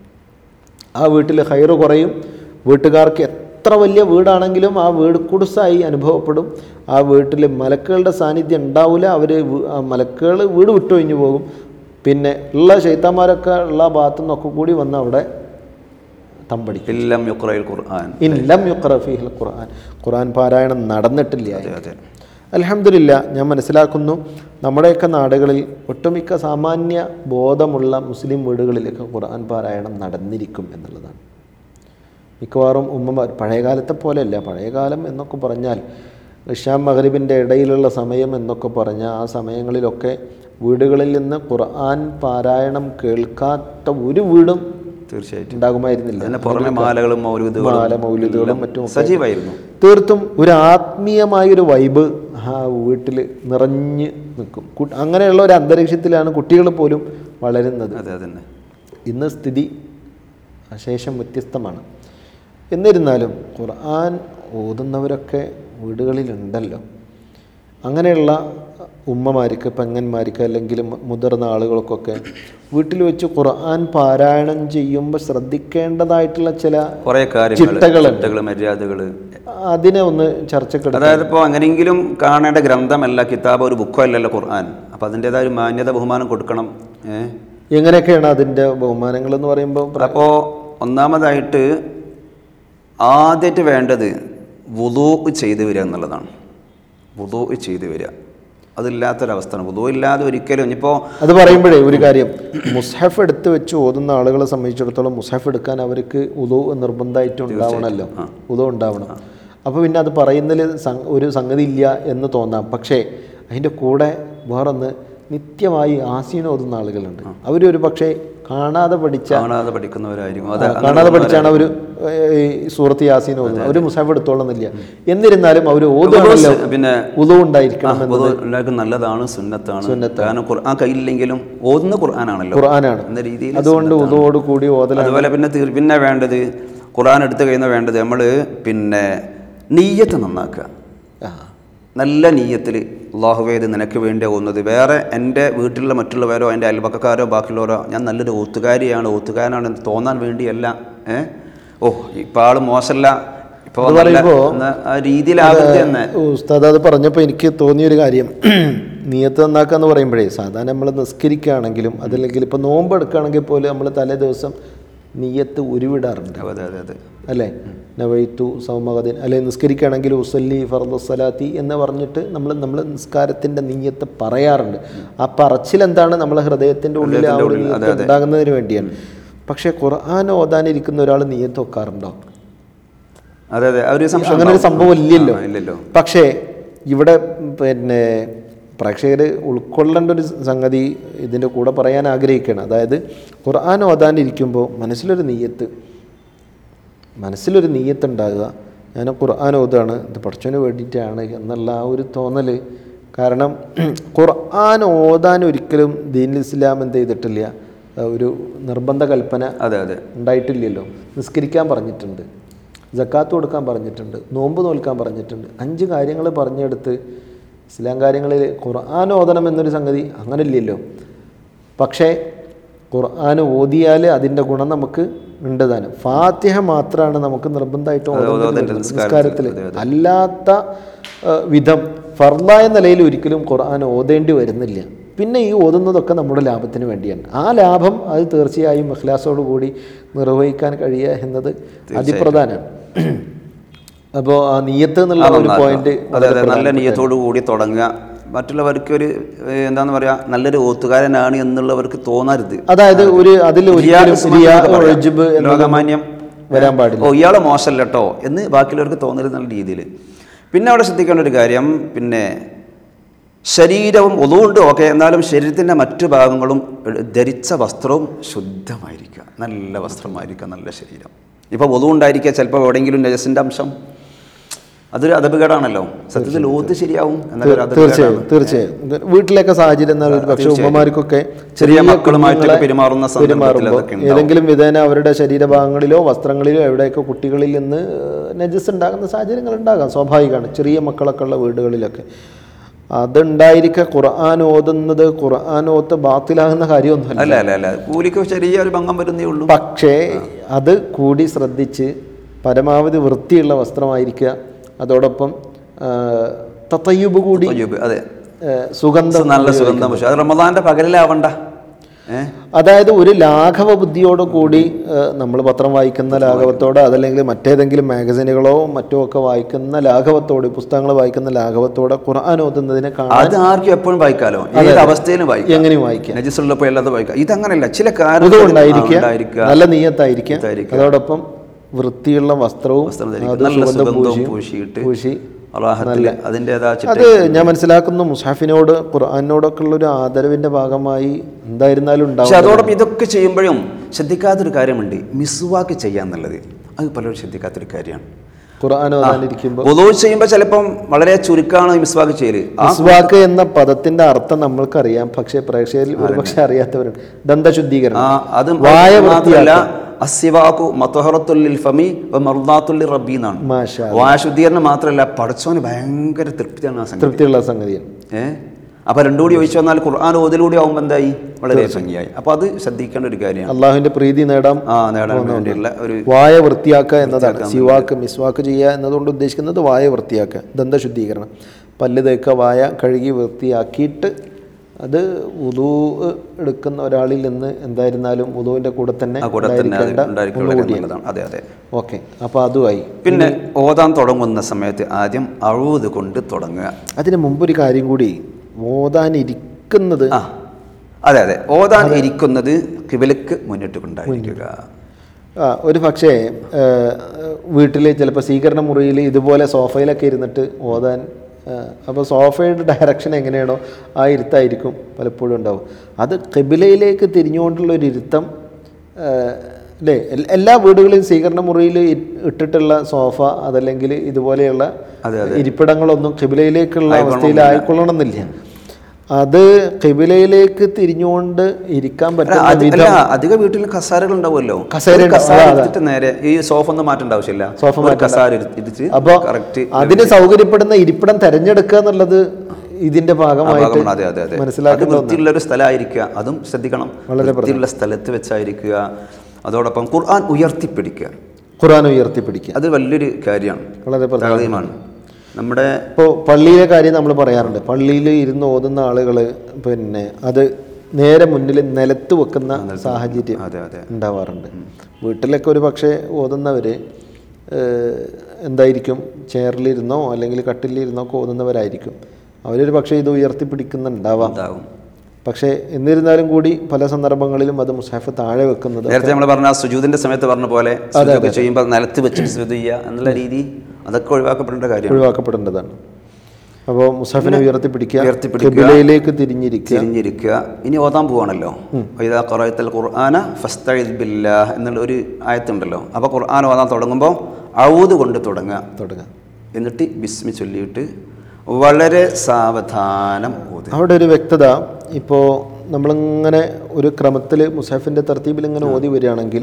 S2: ആ വീട്ടിൽ ഹൈറ് കുറയും വീട്ടുകാർക്ക് എത്ര വലിയ വീടാണെങ്കിലും ആ വീട് കുടുസായി അനുഭവപ്പെടും ആ വീട്ടിൽ മലക്കുകളുടെ സാന്നിധ്യം ഉണ്ടാവില്ല അവർ മലക്കുകൾ വീട് വിട്ടൊഴിഞ്ഞു പോകും പിന്നെ ഉള്ള ശൈത്താന്മാരൊക്കെ ഉള്ള ഭാഗത്തു നിന്നൊക്കെ കൂടി വന്ന് അവിടെ തമ്പടിക്കും
S3: ഇല്ലം യുക്രയിൽ ഖുർആൻ
S2: ഇല്ലം യുക്ര ഫീഹിൽ ഖുർആൻ ഖുർആൻ പാരായണം നടന്നിട്ടില്ല
S3: അതെ അതെ
S2: അലഹമില്ല ഞാൻ മനസ്സിലാക്കുന്നു നമ്മുടെയൊക്കെ നാടുകളിൽ ഒട്ടുമിക്ക സാമാന്യ ബോധമുള്ള മുസ്ലിം വീടുകളിലൊക്കെ ഖുർആൻ പാരായണം നടന്നിരിക്കും എന്നുള്ളതാണ് മിക്കവാറും ഉമ്മമാർ പഴയകാലത്തെ പോലെയല്ല പഴയകാലം എന്നൊക്കെ പറഞ്ഞാൽ ഇഷാം മഹരിബിൻ്റെ ഇടയിലുള്ള സമയം എന്നൊക്കെ പറഞ്ഞ ആ സമയങ്ങളിലൊക്കെ വീടുകളിൽ നിന്ന് ഖുർആൻ പാരായണം കേൾക്കാത്ത ഒരു വീടും
S3: തീർച്ചയായിട്ടും
S2: ഉണ്ടാകുമായിരുന്നില്ല
S3: അതിന് പുറമെ മാലകളും മൗലൂദുകളും
S2: മാല മൗലിദുകളും മറ്റും ഒക്കെ
S3: സജീവായിരുന്നു
S2: തീർത്തും ഒരു ആത്മീയമായൊരു വൈബ് ആ വീട്ടിൽ നിറഞ്ഞ് നിൽക്കും കു- അങ്ങനെയുള്ള ഒരു അന്തരീക്ഷത്തിലാണ് കുട്ടികൾ പോലും വളരുന്നത്
S3: അതെ അതന്നെ
S2: ഇന്ന് സ്ഥിതി അശേഷം വ്യത്യസ്തമാണ് എന്നിരുന്നാലും ഖുർആൻ ഓതുന്നവരൊക്കെ വീടുകളിലുണ്ടല്ലോ അങ്ങനെയുള്ള ഉമ്മമാർക്ക് പെങ്ങന്മാർക്ക് അല്ലെങ്കിൽ മു- മുതിർന്ന ആളുകൾക്കൊക്കെ വീട്ടിൽ വെച്ച് ഖുർആൻ പാരായണം ചെയ്യുമ്പോൾ ശ്രദ്ധിക്കേണ്ടതായിട്ടുള്ള ചില
S3: കുറെ കാര്യങ്ങൾ
S2: ചിട്ടകളുണ്ട്.
S3: ചിട്ടകൾ മര്യാദകള്
S2: അതിനെ ഒന്ന് ചർച്ചക്കെടുത്ത്
S3: അതായത് ഇപ്പോൾ അങ്ങനെയെങ്കിലും കാണേണ്ട ഗ്രന്ഥമല്ല കിതാബ് ഒരു ബുക്കോ അല്ലല്ലോ ഖുർആൻ അപ്പം അതിൻ്റെതായ ഒരു മാന്യത ബഹുമാനം കൊടുക്കണം ഏഹ്
S2: എങ്ങനെയൊക്കെയാണ് അതിൻ്റെ ബഹുമാനങ്ങൾ എന്ന് പറയുമ്പോൾ പ്ര-
S3: അപ്പോൾ ഒന്നാമതായിട്ട് ആദ്യമായിട്ട് വേണ്ടത് വുദൂ ചെയ്തു വരിക എന്നുള്ളതാണ് വുദൂ ചെയ്തു വരിക അതില്ലാത്തൊരവസ്ഥയാണ് വുദൂ ഇല്ലാതെ ഒരിക്കലും ഇനിയിപ്പോൾ
S2: അത് പറയുമ്പോഴേ ഒരു കാര്യം മുസ്ഹഫ് എടുത്ത് വെച്ച് ഓതുന്ന ആളുകളെ സംബന്ധിച്ചിടത്തോളം മുസ്ഹഫ് എടുക്കാൻ അവർക്ക് ഉദോ നിർബന്ധമായിട്ടും ഉണ്ടാവണമല്ലോ ഉദോ ഉണ്ടാവണം അപ്പോൾ പിന്നെ അത് പറയുന്നതിൽ സം- ഒരു സംഗതി ഇല്ല എന്ന് തോന്നാം പക്ഷേ അതിൻ്റെ കൂടെ വേറൊന്ന് നിത്യമായി ആസീന ഓതുന്ന ആളുകളുണ്ട് അവരൊരു പക്ഷേ കാണാതെ പഠിച്ച
S3: കാണാതെ പഠിക്കുന്നവരായിരിക്കും അത്
S2: ആ, കാണാതെ പഠിച്ചാണ് അവർ ഈ സൂറത്ത് യാസീൻ ഓതുന്നത് അവർ മുസാഫ് എടുത്തോളുന്നില്ല എന്നിരുന്നാലും അവർ ഓതുകയല്ലോ
S3: പിന്നെ
S2: ഉദോ ഉണ്ടായിരിക്കണം എന്ന്
S3: പൊതു എല്ലാവർക്കും നല്ലതാണ് സുന്നത്താണ് കാരണം ഖുർആൻ കയ്യിലില്ലെങ്കിലും ഓതുന്ന ഖുർആനാണല്ലോ
S2: ഖുർആനാണ്
S3: എന്ന രീതിയിൽ
S2: അതുകൊണ്ട് ഉദോട് കൂടി ഓതല
S3: അതുപോലെ പിന്നെ തീർ- പിന്നെ വേണ്ടത് ഖുർആൻ എടുത്തു കഴിയുന്ന വേണ്ടത് നമ്മൾ പിന്നെ നീയത്ത് നന്നാക്കുക
S2: ആ,
S3: നല്ല നീയത്തിൽ അള്ളാഹുവേ ഇത് നിനക്ക് വേണ്ടി ഓതുന്നത് വേറെ എൻ്റെ വീട്ടിലുള്ള മറ്റുള്ളവരോ എൻ്റെ അയൽപക്കക്കാരോ ബാക്കിയുള്ളവരോ ഞാൻ നല്ലൊരു ഓത്തുകാരിയാണ് ഓത്തുകാരനാണ് എന്ന് തോന്നാൻ വേണ്ടിയല്ല ഏ ഓ ഇപ്പം ആൾ മോശമല്ല ഇപ്പോൾ
S2: അത് പറയുമ്പോ
S3: ആ രീതിയിലാകരുത് എന്ന്
S2: ഉസ്താദ് അത് പറഞ്ഞപ്പോൾ എനിക്ക് തോന്നിയൊരു കാര്യം നിയത്ത് നന്നാക്കുക എന്ന് പറയുമ്പോഴേ സാധാരണ നമ്മൾ നിസ്കരിക്കുകയാണെങ്കിലും അതല്ലെങ്കിൽ ഇപ്പോൾ നോമ്പ് എടുക്കുകയാണെങ്കിൽ പോലും നമ്മൾ തലേ ദിവസം നിയത്ത് ഉരുവിടാറുണ്ട്
S3: അതെ അതെ അതെ
S2: അല്ലേ നവൈത്തു സൗമകദിൻ അല്ലെ നിസ്കരിക്കുകയാണെങ്കിൽ ഉസല്ലി ഫർദു സലാത്തി എന്ന് പറഞ്ഞിട്ട് നമ്മൾ നമ്മൾ നിസ്കാരത്തിൻ്റെ നീയത്ത് പറയാറുണ്ട് ആ പറച്ചിൽ എന്താണ് നമ്മളെ ഹൃദയത്തിൻ്റെ ഉള്ളിൽ ആ ഒരു നീയത്ത് ഉണ്ടാകുന്നതിന് വേണ്ടിയാണ് പക്ഷേ ഖുർആൻ ഓതാനിരിക്കുന്ന ഒരാൾ നീയത്ത് വെക്കാറുണ്ടോ
S3: അതെ അതെ ആ ഒരു സംശയം
S2: അങ്ങനെ ഒരു
S3: ഉണ്ടാവും.
S2: സംഭവം ഇല്ലല്ലോ
S3: ആ, ഇല്ലല്ലോ
S2: പക്ഷേ ഇവിടെ പിന്നെ പ്രേക്ഷകർ ഉൾക്കൊള്ളേണ്ട ഒരു സംഗതി ഇതിൻ്റെ കൂടെ പറയാൻ ആഗ്രഹിക്കുകയാണ് അതായത് ഖുർആൻ ഓതാനിരിക്കുമ്പോൾ മനസ്സിലൊരു നീയത്ത് മനസ്സിലൊരു നീയത്ത് ഉണ്ടാകുക ഞാൻ ഖുർആൻ ഓതാണ് ഇത് പഠിച്ചവന് വേണ്ടിയിട്ടാണ് എന്നുള്ള ആ ഒരു തോന്നൽ കാരണം ഖുർആൻ ഓതാൻ ഒരിക്കലും ദീൻ ഇസ്ലാം എന്ത് ചെയ്തിട്ടില്ല ആ ഒരു നിർബന്ധ കൽപ്പന
S3: അതെ അതെ
S2: ഉണ്ടായിട്ടില്ലല്ലോ നിസ്കരിക്കാൻ പറഞ്ഞിട്ടുണ്ട് ജക്കാത്ത് കൊടുക്കാൻ പറഞ്ഞിട്ടുണ്ട് നോമ്പ് നോൽക്കാൻ പറഞ്ഞിട്ടുണ്ട് അഞ്ച് കാര്യങ്ങൾ പറഞ്ഞെടുത്ത് ഇസ്ലാം കാര്യങ്ങളിൽ ഖുർആൻ ഓതണം എന്നൊരു സംഗതി അങ്ങനെ ഇല്ലല്ലോ പക്ഷേ ഖുർആൻ ഓതിയാൽ അതിൻ്റെ ഗുണം നമുക്ക് ഉണ്ട് താനും ഫാത്തിഹ മാത്രമാണ് നമുക്ക് നിർബന്ധമായിട്ട്
S3: ഓതേണ്ടത്
S2: നിസ്കാരത്തിൽ അല്ലാത്ത ആ, വിധം ഫർലായ നിലയിൽ ഒരിക്കലും ഖുർആൻ ഓതേണ്ടി വരുന്നില്ല പിന്നെ ഈ ഓതുന്നതൊക്കെ നമ്മുടെ ലാഭത്തിന് വേണ്ടിയാണ് ആ ലാഭം അത് തീർച്ചയായും ഇഖ്ലാസോട് കൂടി നിർവഹിക്കാൻ കഴിയുക എന്നത് അതിപ്രധാനമാണ് അപ്പോൾ ആ നീയത്ത് എന്നുള്ള ഒരു പോയിന്റ്
S3: അതെ അതെ നല്ല നീയത്തോടു കൂടി തുടങ്ങുക മറ്റുള്ളവർക്ക് ഒരു ഏഹ്, എന്താന്ന് പറയാ നല്ലൊരു ഓത്തുകാരനാണ് എന്നുള്ളവർക്ക് തോന്നരുത്
S2: അതായത് ഒരു അതിൽ
S3: റിയാ
S2: ഒരിക്കലും
S3: ഇസ്മായിൽ
S2: റിയാ,
S3: എന്നൊക്കെ പറയാം.
S2: ഉജ്ബ് എന്നൊന്നും
S3: ലോകമാന്യം
S2: വരാൻ പാടില്ല
S3: ഓ ഇയാൾ മോശമല്ല കേട്ടോ എന്ന് ബാക്കിയുള്ളവർക്ക് തോന്നരുത് എന്നുള്ള രീതിയിൽ പിന്നെ അവിടെ ശ്രദ്ധിക്കേണ്ട ഒരു കാര്യം പിന്നെ ശരീരവും ഒതുകൊണ്ട് ഓക്കെ എന്നാലും ശരീരത്തിൻ്റെ മറ്റു ഭാഗങ്ങളും ധരിച്ച വസ്ത്രവും ശുദ്ധമായിരിക്കുക നല്ല വസ്ത്രമായിരിക്കുക നല്ല ശരീരം ഇപ്പോൾ ഒതു ഉണ്ടായിരിക്കുക ചിലപ്പോൾ എവിടെയെങ്കിലും നജസിൻ്റെ അംശം അതൊരു അതപകടമാണല്ലോ സത്യത്തിൽ ഓത്ത് ശരിയാവും എന്നൊരു
S2: തീർച്ചയായും തീർച്ചയായും ഇത് വീട്ടിലൊക്കെ സാഹചര്യം എന്നാൽ ഒരു പക്ഷേ ഉമ്മമാർക്കൊക്കെ
S3: ചെറിയ മക്കളുമായിട്ടൊക്കെ
S2: കുഞ്ഞുങ്ങളെ
S3: പെരുമാറുന്ന സന്ദർഭത്തിൽ
S2: പെരുമാറുമ്പോൾ
S3: അതൊക്കെ ഉണ്ടാവും.
S2: ഏതെങ്കിലും വിധേന അവരുടെ ശരീരഭാഗങ്ങളിലോ വസ്ത്രങ്ങളിലോ എവിടെയൊക്കെ കുട്ടികളിൽ നിന്ന് നജസ് ഉണ്ടാകുന്ന സാഹചര്യങ്ങൾ ഉണ്ടാകാം സ്വാഭാവികമാണ് ചെറിയ മക്കളൊക്കെ ഉള്ള വീടുകളിലൊക്കെ അതുണ്ടായിരിക്ക ഖുർആൻ ഓതുന്നത് ഖുർആൻ ഓത്ത് ബാത്തിലാകുന്ന കാര്യമൊന്നുമല്ല
S3: അല്ല അല്ല അല്ല കൂലിക്ക് ചെറിയൊരു ഭംഗം വരുന്നേ ഉള്ളൂ
S2: പക്ഷേ അത് കൂടി ശ്രദ്ധിച്ച് പരമാവധി വൃത്തിയുള്ള വസ്ത്രമായിരിക്കുക അതോടൊപ്പം ആ, തത്തയ്യുബ് കൂടി
S3: തയ്യൂബ്, അതെ
S2: ആ, സുഗന്ധം
S3: നല്ല സുഗന്ധം പക്ഷെ അത് റമദാന്റെ പകലിലാവണ്ട ഏഹ്
S2: അതായത് ഒരു ലാഘവ ബുദ്ധിയോട് കൂടി നമ്മൾ പത്രം വായിക്കുന്ന ലാഘവത്തോടെ അതല്ലെങ്കിൽ മറ്റേതെങ്കിലും മാഗസിനുകളോ മറ്റോ ഒക്കെ വായിക്കുന്ന ലാഘവത്തോടെ പുസ്തകങ്ങൾ വായിക്കുന്ന ലാഘവത്തോടെ ഖുർആൻ ഓതുന്നതിനെ കാണാൻ
S3: അത് ആർക്കും എപ്പോഴും വായിക്കാലോ ഏത് അവസ്ഥയിലും വായിക്കാം
S2: എങ്ങനെയും വായിക്കാം
S3: നജിസുള്ളപ്പോൾ അല്ലാതെ വായിക്കാം ഇതങ്ങനെയല്ല ചില
S2: ഇത്
S3: കാരണങ്ങൾ
S2: ഉണ്ടായിരിക്കുക
S3: ഉണ്ടായിരിക്കുക
S2: നല്ല നീയത്തായിരിക്കാം
S3: നീയത്തായിരിക്കുക.
S2: അതോടൊപ്പം വൃത്തിയുള്ള വസ്ത്രവും
S3: വസ്ത്രം ധരിക്കുക.
S2: അത്
S3: നല്ല
S2: സുഗന്ധം
S3: സുഗന്ധവും
S2: പൂശിയും
S3: പൂശിയിട്ട്
S2: പൂശി
S3: അള്ളാഹത്തിൽ അതിൻ്റെതാ
S2: അത് ഞാൻ മനസ്സിലാക്കുന്നു മുസാഫിനോട് ഖുർആാനോടൊക്കെ ഉള്ള ഒരു ആദരവിന്റെ ഭാഗമായി എന്തായിരുന്നാലും
S3: പക്ഷെ
S2: ഉണ്ടാവും
S3: അതോടൊപ്പം ഇതൊക്കെ ചെയ്യുമ്പോഴും ശ്രദ്ധിക്കാത്തൊരു കാര്യമുണ്ട് മിസ്വാക്ക് ചെയ്യാന്നുള്ളത് അത് പലരും ശ്രദ്ധിക്കാത്തൊരു കാര്യമാണ്
S2: ഖുർആൻ ഓതാനിരിക്കുമ്പോൾ
S3: പൊതുവെ ചെയ്യുമ്പോൾ ചിലപ്പം വളരെ ചുരുക്കമാണ് ഈ മിസ്വാക്ക് ചെയ്യല് ആ
S2: മിസ്വാക്ക് എന്ന പദത്തിന്റെ അർത്ഥം നമ്മൾക്കറിയാം പക്ഷേ പ്രേക്ഷകരിൽ ഒരുപക്ഷെ അറിയാത്തവരുണ്ട് ദന്തശുദ്ധീകരണം
S3: ആ അത്
S2: വായ
S3: മാത്രമല്ല അസിവാക്കു മതഹറത്തുല്ലിൽ ഫമി മർദാത്തുല്ലി റബ്ബി എന്നാണ്
S2: മാഷാ
S3: വായ ശുദ്ധീകരണം മാത്രമല്ല പഠിച്ചവന് ഭയങ്കര തൃപ്തിയാണ് ആ സംഗതി
S2: തൃപ്തിയുള്ള സംഗതിയാണ്
S3: ഏ അപ്പൊ രണ്ടും കൂടി ഒഴിച്ചു വന്നാൽ ഖുർആൻ ഓതിലൂടെ ആവുമ്പോൾ എന്തായി വളരെ ഭംഗിയായി അപ്പൊ അത് ശ്രദ്ധിക്കേണ്ട ഒരു കാര്യമാണ്
S2: അള്ളാഹുവിന്റെ പ്രീതി നേടാം
S3: ആ നേടാൻ വേണ്ടിയുള്ള ഒരു
S2: വായ വൃത്തിയാക്കുക എന്നതാണ് സിവാക്ക് മിസ്വാക്ക് ചെയ്യുക എന്നതുകൊണ്ട് ഉദ്ദേശിക്കുന്നത് വായ വൃത്തിയാക്കുക ദന്തശുദ്ധീകരണം പല്ല് തേക്കുക വായ കഴുകി വൃത്തിയാക്കിയിട്ട് അത് ഉദു എടുക്കുന്ന ഒരാളിൽ നിന്ന് എന്തായിരുന്നാലും ഉദുവിൻ്റെ കൂടെ തന്നെ
S3: ആ കൂടെ തന്നെ അത്
S2: ഉണ്ടായിരിക്കേണ്ട
S3: ഉണ്ടായിരിക്കുക വളരെ
S2: ഒന്നുകൂടിയാണ്
S3: നല്ലതാണ് അതെ അതെ
S2: ഓക്കെ അപ്പോൾ അതുമായി
S3: പിന്നെ ഓതാൻ തുടങ്ങുന്ന സമയത്ത് ആദ്യം അഴുത് കൊണ്ട് തുടങ്ങുക
S2: അതിന് മുമ്പൊരു കാര്യം കൂടി ഓതാനിരിക്കുന്നത്
S3: ആ അതെ അതെ ഓതാൻ ഇരിക്കുന്നത് കിബിലക്ക് മുന്നിട്ട് കൊണ്ടായിരിക്കുക
S2: ആ, ഒരു പക്ഷേ വീട്ടിൽ ചിലപ്പോൾ സ്വീകരണ മുറിയിൽ ഇതുപോലെ സോഫയിലൊക്കെ ഇരുന്നിട്ട് ഓതാൻ അപ്പോൾ സോഫയുടെ ഡയറക്ഷൻ എങ്ങനെയാണോ ആ ഇരുത്തായിരിക്കും പലപ്പോഴും ഉണ്ടാവും അത് കെബിലയിലേക്ക് തിരിഞ്ഞുകൊണ്ടുള്ള ഒരു ഇരുത്തം ആ, അല്ലേ എൽ- എല്ലാ വീടുകളിലും സ്വീകരണ മുറിയിൽ ഇ- ഇട്ടിട്ടുള്ള സോഫ അതല്ലെങ്കിൽ ഇതുപോലെയുള്ള ഇരിപ്പിടങ്ങളൊന്നും കെബിലയിലേക്കുള്ള അവസ്ഥയിൽ ആയിക്കൊള്ളണമെന്നില്ല അത് കെബിലയിലേക്ക് തിരിഞ്ഞുകൊണ്ട് ഇരിക്കാൻ പറ്റുന്ന
S3: അത്
S2: വിധം
S3: അല്ല അധിക വീട്ടിൽ കസാരകൾ ഉണ്ടാവുമല്ലോ
S2: കസേര
S3: ഒരു
S2: ഉണ്ടാവും.
S3: കസാര
S2: അതാ, അതാ.
S3: എടുത്തിട്ട് നേരെ ഈ സോഫ ഒന്നും മാറ്റേണ്ട ആവശ്യമില്ല
S2: സോഫ
S3: ഒരു
S2: മാറ്റണ്ട.
S3: കസാര എടുത്ത് ഇടിച്ച്
S2: അപ്പോൾ
S3: കറക്റ്റ്
S2: അതിന് സൗകര്യപ്പെടുന്ന ഇരിപ്പിടം തെരഞ്ഞെടുക്കുക എന്നുള്ളത് ഇതിന്റെ ഭാഗമായിട്ട്
S3: ഭാഗമാണ് അതെ അതെ അതെ അത്
S2: മനസ്സിലാക്കേണ്ട ഒന്നാണ്.
S3: വൃത്തിയുള്ള ഒരു സ്ഥലമായിരിക്കുക അതും ശ്രദ്ധിക്കണം
S2: വളരെ
S3: വൃത്തിയുള്ള സ്ഥലത്ത് വെച്ചായിരിക്കുക അതോടൊപ്പം ഖുർആൻ ഉയർത്തിപ്പിടിക്കുക
S2: ഖുർആൻ ഉയർത്തിപ്പിടിക്കുക
S3: അത് വലിയൊരു കാര്യമാണ്
S2: വളരെ പ്രധാനം
S3: താഴീമാണ് നമ്മുടെ
S2: ഇപ്പോൾ പള്ളിയിലെ കാര്യം നമ്മൾ പറയാറുണ്ട് പള്ളിയിൽ ഇരുന്ന് ഓതുന്ന ആളുകൾ പിന്നെ അത് നേരെ മുന്നിൽ നിലത്ത് വെക്കുന്ന സാഹചര്യം
S3: അതെ അതെ
S2: ഉണ്ടാവാറുണ്ട് വീട്ടിലൊക്കെ ഒരു പക്ഷേ ഓതുന്നവർ എന്തായിരിക്കും ചെയറിലിരുന്നോ അല്ലെങ്കിൽ കട്ടിലിരുന്നോ ഒക്കെ ഓതുന്നവരായിരിക്കും അവരൊരു പക്ഷേ ഇത് ഉയർത്തിപ്പിടിക്കുന്നുണ്ടാവാം
S3: ഉണ്ടാവും
S2: പക്ഷേ എന്നിരുന്നാലും കൂടി പല സന്ദർഭങ്ങളിലും അത് മുസാഫ് താഴെ വെക്കുന്നത്
S3: നേരത്തെ നമ്മൾ പറഞ്ഞ ആ സുജൂദിന്റെ സമയത്ത് പറഞ്ഞ പോലെ സുജൂദ് ചെയ്യുമ്പോൾ നിലത്ത് വെച്ച് സുജൂദ് ചെയ്യുക എന്നുള്ള രീതി അതൊക്കെ ഒഴിവാക്കപ്പെടേണ്ട കാര്യമാണ്
S2: ഒഴിവാക്കപ്പെടേണ്ടതാണ് അപ്പോൾ മുസാഫിനെ ഉയർത്തിപ്പിടിക്കുക
S3: ഉയർത്തിപ്പിടിക്കുക.
S2: കിബിലയിലേക്ക് തിരിഞ്ഞിരിക്കുക
S3: തിരിഞ്ഞിരിക്കുക ഇനി ഓതാൻ പോവാണല്ലോ ഇതാ ഖുറഅത്തൽ ഖുർആന ഫസ്തഇദ് ബില്ലാഹ് എന്നുള്ള ഒരു ആയത്തുണ്ടല്ലോ അപ്പോൾ ഖുർആൻ ഓതാൻ തുടങ്ങുമ്പോൾ ഔദ് കൊണ്ട് തുടങ്ങുക
S2: തുടങ്ങുക
S3: എന്നിട്ട് ബിസ്മി ചൊല്ലിയിട്ട് വളരെ സാവധാനം ഓതുക
S2: അവിടെ ഒരു വ്യക്തത ഇപ്പോൾ നമ്മളിങ്ങനെ ഒരു ക്രമത്തിൽ മുസാഫിൻ്റെ തർത്തീബിൽ ഇങ്ങനെ ഓതി വരികയാണെങ്കിൽ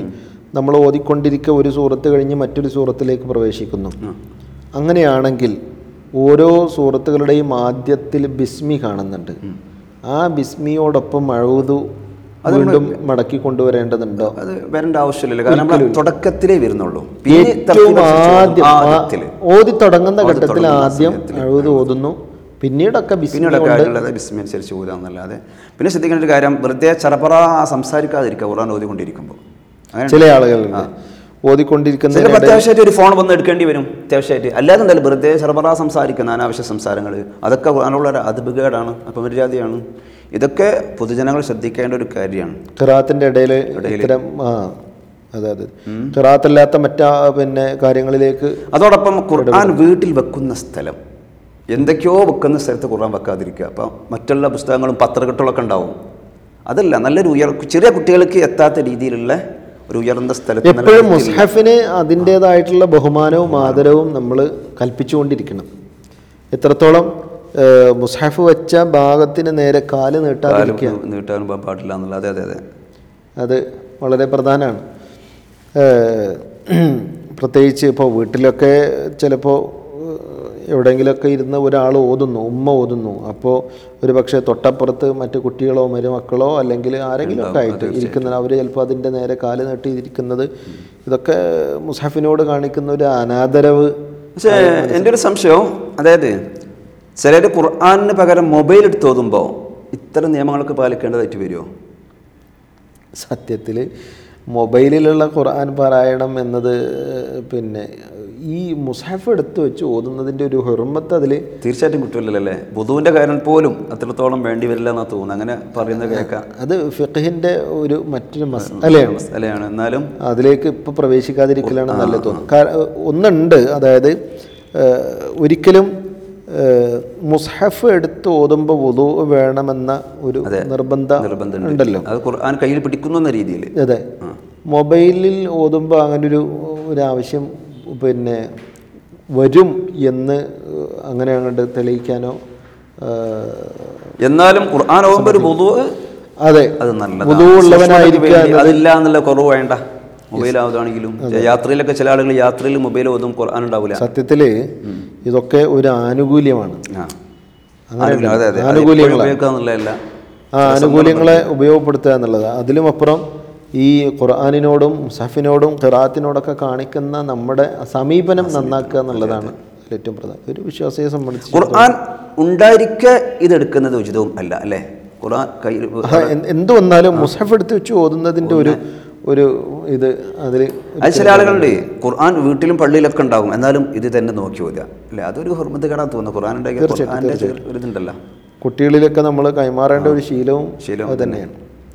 S2: നമ്മൾ ഓതിക്കൊണ്ടിരിക്കുക ഒരു സൂറത്ത് കഴിഞ്ഞ് മറ്റൊരു സൂറത്തിലേക്ക് പ്രവേശിക്കുന്നു അങ്ങനെയാണെങ്കിൽ ഓരോ സൂറത്തുകളുടെയും ആദ്യത്തിൽ ബിസ്മി കാണുന്നുണ്ട് ആ ബിസ്മിയോടൊപ്പം അഴുതു വീണ്ടും മടക്കി കൊണ്ടുവരേണ്ടതുണ്ടോ
S3: അത് വരേണ്ട ആവശ്യമില്ല കാരണം നമ്മൾ തുടക്കത്തിലേ വരുന്നുള്ളൂ പിന്നെ
S2: ഏറ്റവും
S3: തർത്തീബ് അനുസരിച്ച്
S2: ആദ്യം ആ-
S3: ആദ്യത്തില്
S2: ഓതി തുടങ്ങുന്ന
S3: ഓതി
S2: ഘട്ടത്തിൽ
S3: തുടങ്ങുന്ന
S2: ആദ്യം അഴുത് ഓതുന്നു പിന്നീടൊക്കെ ബിസ്മി
S3: പിന്നീടൊക്കെ
S2: കൊണ്ട്
S3: ആയിട്ടുള്ളത് ബിസ്മി അനുസരിച്ച് ഊതാന്നല്ലാതെ പിന്നെ ശ്രദ്ധിക്കേണ്ട ഒരു കാര്യം വെറുതെ ചറപ്പറ സംസാരിക്കാതിരിക്കുക ഖുർആൻ ഓതിക്കൊണ്ടിരിക്കുമ്പോൾ അങ്ങനെ
S2: ചില ആളുകളുണ്ട് ഓതിക്കൊണ്ടിരിക്കുന്ന
S3: ചിലപ്പോൾ അത്യാവശ്യമായിട്ട് ഒരു ഫോൺ വന്ന് എടുക്കേണ്ടി വരും അത്യാവശ്യമായിട്ട് അല്ലാതെ എന്തായാലും വെറുതെ ചെറുപറ സംസാരിക്കുന്ന അനാവശ്യ സംസാരങ്ങൾ അതൊക്കെ അതിനുള്ള ഒരു അതിപകേടാണ് അപമര്യാദയാണ് ഇതൊക്കെ പൊതുജനങ്ങൾ ശ്രദ്ധിക്കേണ്ട ഒരു കാര്യമാണ്
S2: ഖിറാത്തിന്റെ ഇടയിൽ ഇത്തരം ആ അതെ അതെ ഖിറാത്തല്ലാത്ത മറ്റാ പിന്നെ കാര്യങ്ങളിലേക്ക്
S3: അതോടൊപ്പം ഖുർആൻ വീട്ടിൽ വെക്കുന്ന സ്ഥലം എന്തൊക്കെയോ വെക്കുന്ന സ്ഥലത്ത് ഖുർആൻ വെക്കാതിരിക്കുക അപ്പം മറ്റുള്ള പുസ്തകങ്ങളും പത്രക്കെട്ടുകളൊക്കെ ഉണ്ടാവും അതല്ല നല്ലൊരു ഉയർ ചെറിയ കുട്ടികൾക്ക് എത്താത്ത രീതിയിലുള്ള ഒരു ഉയർന്ന സ്ഥലത്ത് നല്ല
S2: എപ്പോഴും
S3: വൃത്തിയിൽ-
S2: മുസ്ഹഫിന് അതിൻ്റെതായിട്ടുള്ള ബഹുമാനവും ആദരവും നമ്മൾ കൽപ്പിച്ചുകൊണ്ടിരിക്കണം എത്രത്തോളം ഏഹ്, മുസ്ഹഫ് വെച്ച ഭാഗത്തിന് നേരെ കാല്
S3: കാലും
S2: നീട്ടാതിരിക്കുക
S3: നീട്ടാനും പാ- പാടില്ല എന്നുള്ള അതെ അതെ അതെ
S2: അത് വളരെ പ്രധാനമാണ് ഏഹ്, പ്രത്യേകിച്ച് ഇപ്പോൾ വീട്ടിലൊക്കെ ചിലപ്പോൾ എവിടെയെങ്കിലുമൊക്കെ ഇരുന്ന് ഒരാൾ ഓതുന്നു ഉമ്മ ഓതുന്നു അപ്പോൾ ഒരു പക്ഷേ തൊട്ടപ്പുറത്ത് മറ്റ് കുട്ടികളോ മരുമക്കളോ അല്ലെങ്കിൽ ആരെങ്കിലും ഒക്കെ ആയിട്ട് ഇരിക്കുന്നത് അവർ ചിലപ്പോൾ അതിൻ്റെ നേരെ കാല് നീട്ടിയിരിക്കുന്നത് ഇതൊക്കെ മുസാഫിനോട് കാണിക്കുന്ന ഒരു അനാദരവ്
S3: പക്ഷേ എൻ്റെ ഒരു സംശയം അതായത് ചിലർ ഖുർആാനിന് പകരം മൊബൈൽ എടുത്ത് ഓതുമ്പോൾ ഇത്തരം നിയമങ്ങളൊക്കെ പാലിക്കേണ്ടതായിട്ട് വരുമോ
S2: സത്യത്തിൽ മൊബൈലിലുള്ള ഖുർആൻ പാരായണം എന്നത് പിന്നെ ഈ മുസാഫ് എടുത്ത് വെച്ച് ഓതുന്നതിൻ്റെ ഒരു ഹെറുമത്ത് അതിൽ
S3: തീർച്ചയായിട്ടും കിട്ടില്ലല്ലോ അല്ലേ ബുധുവിൻ്റെ കാര്യം പോലും അത്രത്തോളം വേണ്ടി വരില്ല എന്നാണ് തോന്നുന്നത് അങ്ങനെ പറയുന്നത് കേൾക്കാം
S2: അത് ഫിഖഹിൻ്റെ ഒരു മറ്റൊരു മസ് അല്ലയാണ്
S3: അല്ലയാണ് എന്നാലും
S2: അതിലേക്ക് ഇപ്പോൾ പ്രവേശിക്കാതിരിക്കലാണ് നല്ലത് തോന്നുന്നത് കാരണം ഒന്നുണ്ട് അതായത് ഏഹ്, ഒരിക്കലും ഏഹ്, മുസ്ഹഫ് എടുത്ത് ഓതുമ്പോൾ വുതു വേണമെന്ന ഒരു നിർബന്ധം
S3: നിർബന്ധമുണ്ട്
S2: ഉണ്ടല്ലോ
S3: അത് ഖുർആൻ കയ്യിൽ പിടിക്കുന്നു എന്ന രീതിയിൽ
S2: അതെ മൊബൈലിൽ ഓതുമ്പോൾ അങ്ങനെ ഒരു ഒരു ആവശ്യം പിന്നെ വരും എന്ന് അങ്ങനെ അങ്ങോട്ട് തെളിയിക്കാനോ ഏഹ്,
S3: എന്നാലും ഖുർആൻ ആകുമ്പോൾ ഒരു ബുധു
S2: അതെ
S3: അത് നല്ലതാണ്
S2: വുദു ഉള്ളവനായിരിക്കുക
S3: സൂക്ഷ്മതയ്ക്ക് വേണ്ടി അതില്ല എന്നുള്ള കുറവ് വേണ്ട മൊബൈൽ ആവുകയാണെങ്കിലും യാത്രയിലൊക്കെ ചില ആളുകൾ യാത്രയിൽ മൊബൈൽ ഓതും ഖുർആൻ ഉണ്ടാവില്ല
S2: സത്യത്തിൽ ഇതൊക്കെ ഒരു ആനുകൂല്യമാണ്
S3: ആ
S2: അങ്ങനെ
S3: ആനുകൂല്യം, അതെ അതെ
S2: ആനുകൂല്യങ്ങളാണ്.
S3: ഉപയോഗിക്കാന്നുള്ളതല്ല
S2: ആ ആനുകൂല്യങ്ങളെ ഉപയോഗപ്പെടുത്തുക എന്നുള്ളത് അതിലും അപ്പുറം ഈ ഖുർആാനിനോടും മുസാഫിനോടും ഖിറാത്തിനോടൊക്കെ കാണിക്കുന്ന നമ്മുടെ സമീപനം നന്നാക്കുക എന്നുള്ളതാണ് ഏറ്റവും പ്രധാനം ഒരു വിശ്വാസിയെ സംബന്ധിച്ച്
S3: ഖുർആൻ ഉണ്ടായിരിക്ക ഇതെടുക്കുന്നത് ഉചിതവും അല്ല അല്ലേ ഖുർആൻ കയ്യിൽ
S2: ആ, എന്ത് എന്ത് വന്നാലും മുസാഫ് എടുത്ത് വെച്ച് ഓതുന്നതിൻ്റെ ഒരു ഒരു ഇത് അതിൽ
S3: അത് ചില ആളുകളുണ്ട് ഖുർആൻ വീട്ടിലും പള്ളിയിലൊക്കെ ഉണ്ടാകും എന്നാലും ഇത് തന്നെ നോക്കി ഓതുക അല്ലേ അതൊരു ഹുർമത്ത് കേടാൻ തോന്നുന്നു ഖുർആൻ ഉണ്ടാക്കിയ ഖുർആൻ്റെ ഒരു ഇതുണ്ടല്ലോ
S2: കുട്ടികളിലൊക്കെ നമ്മൾ കൈമാറേണ്ട ഒരു ശീലവും
S3: ശീലവും
S2: അത് തന്നെയാണ്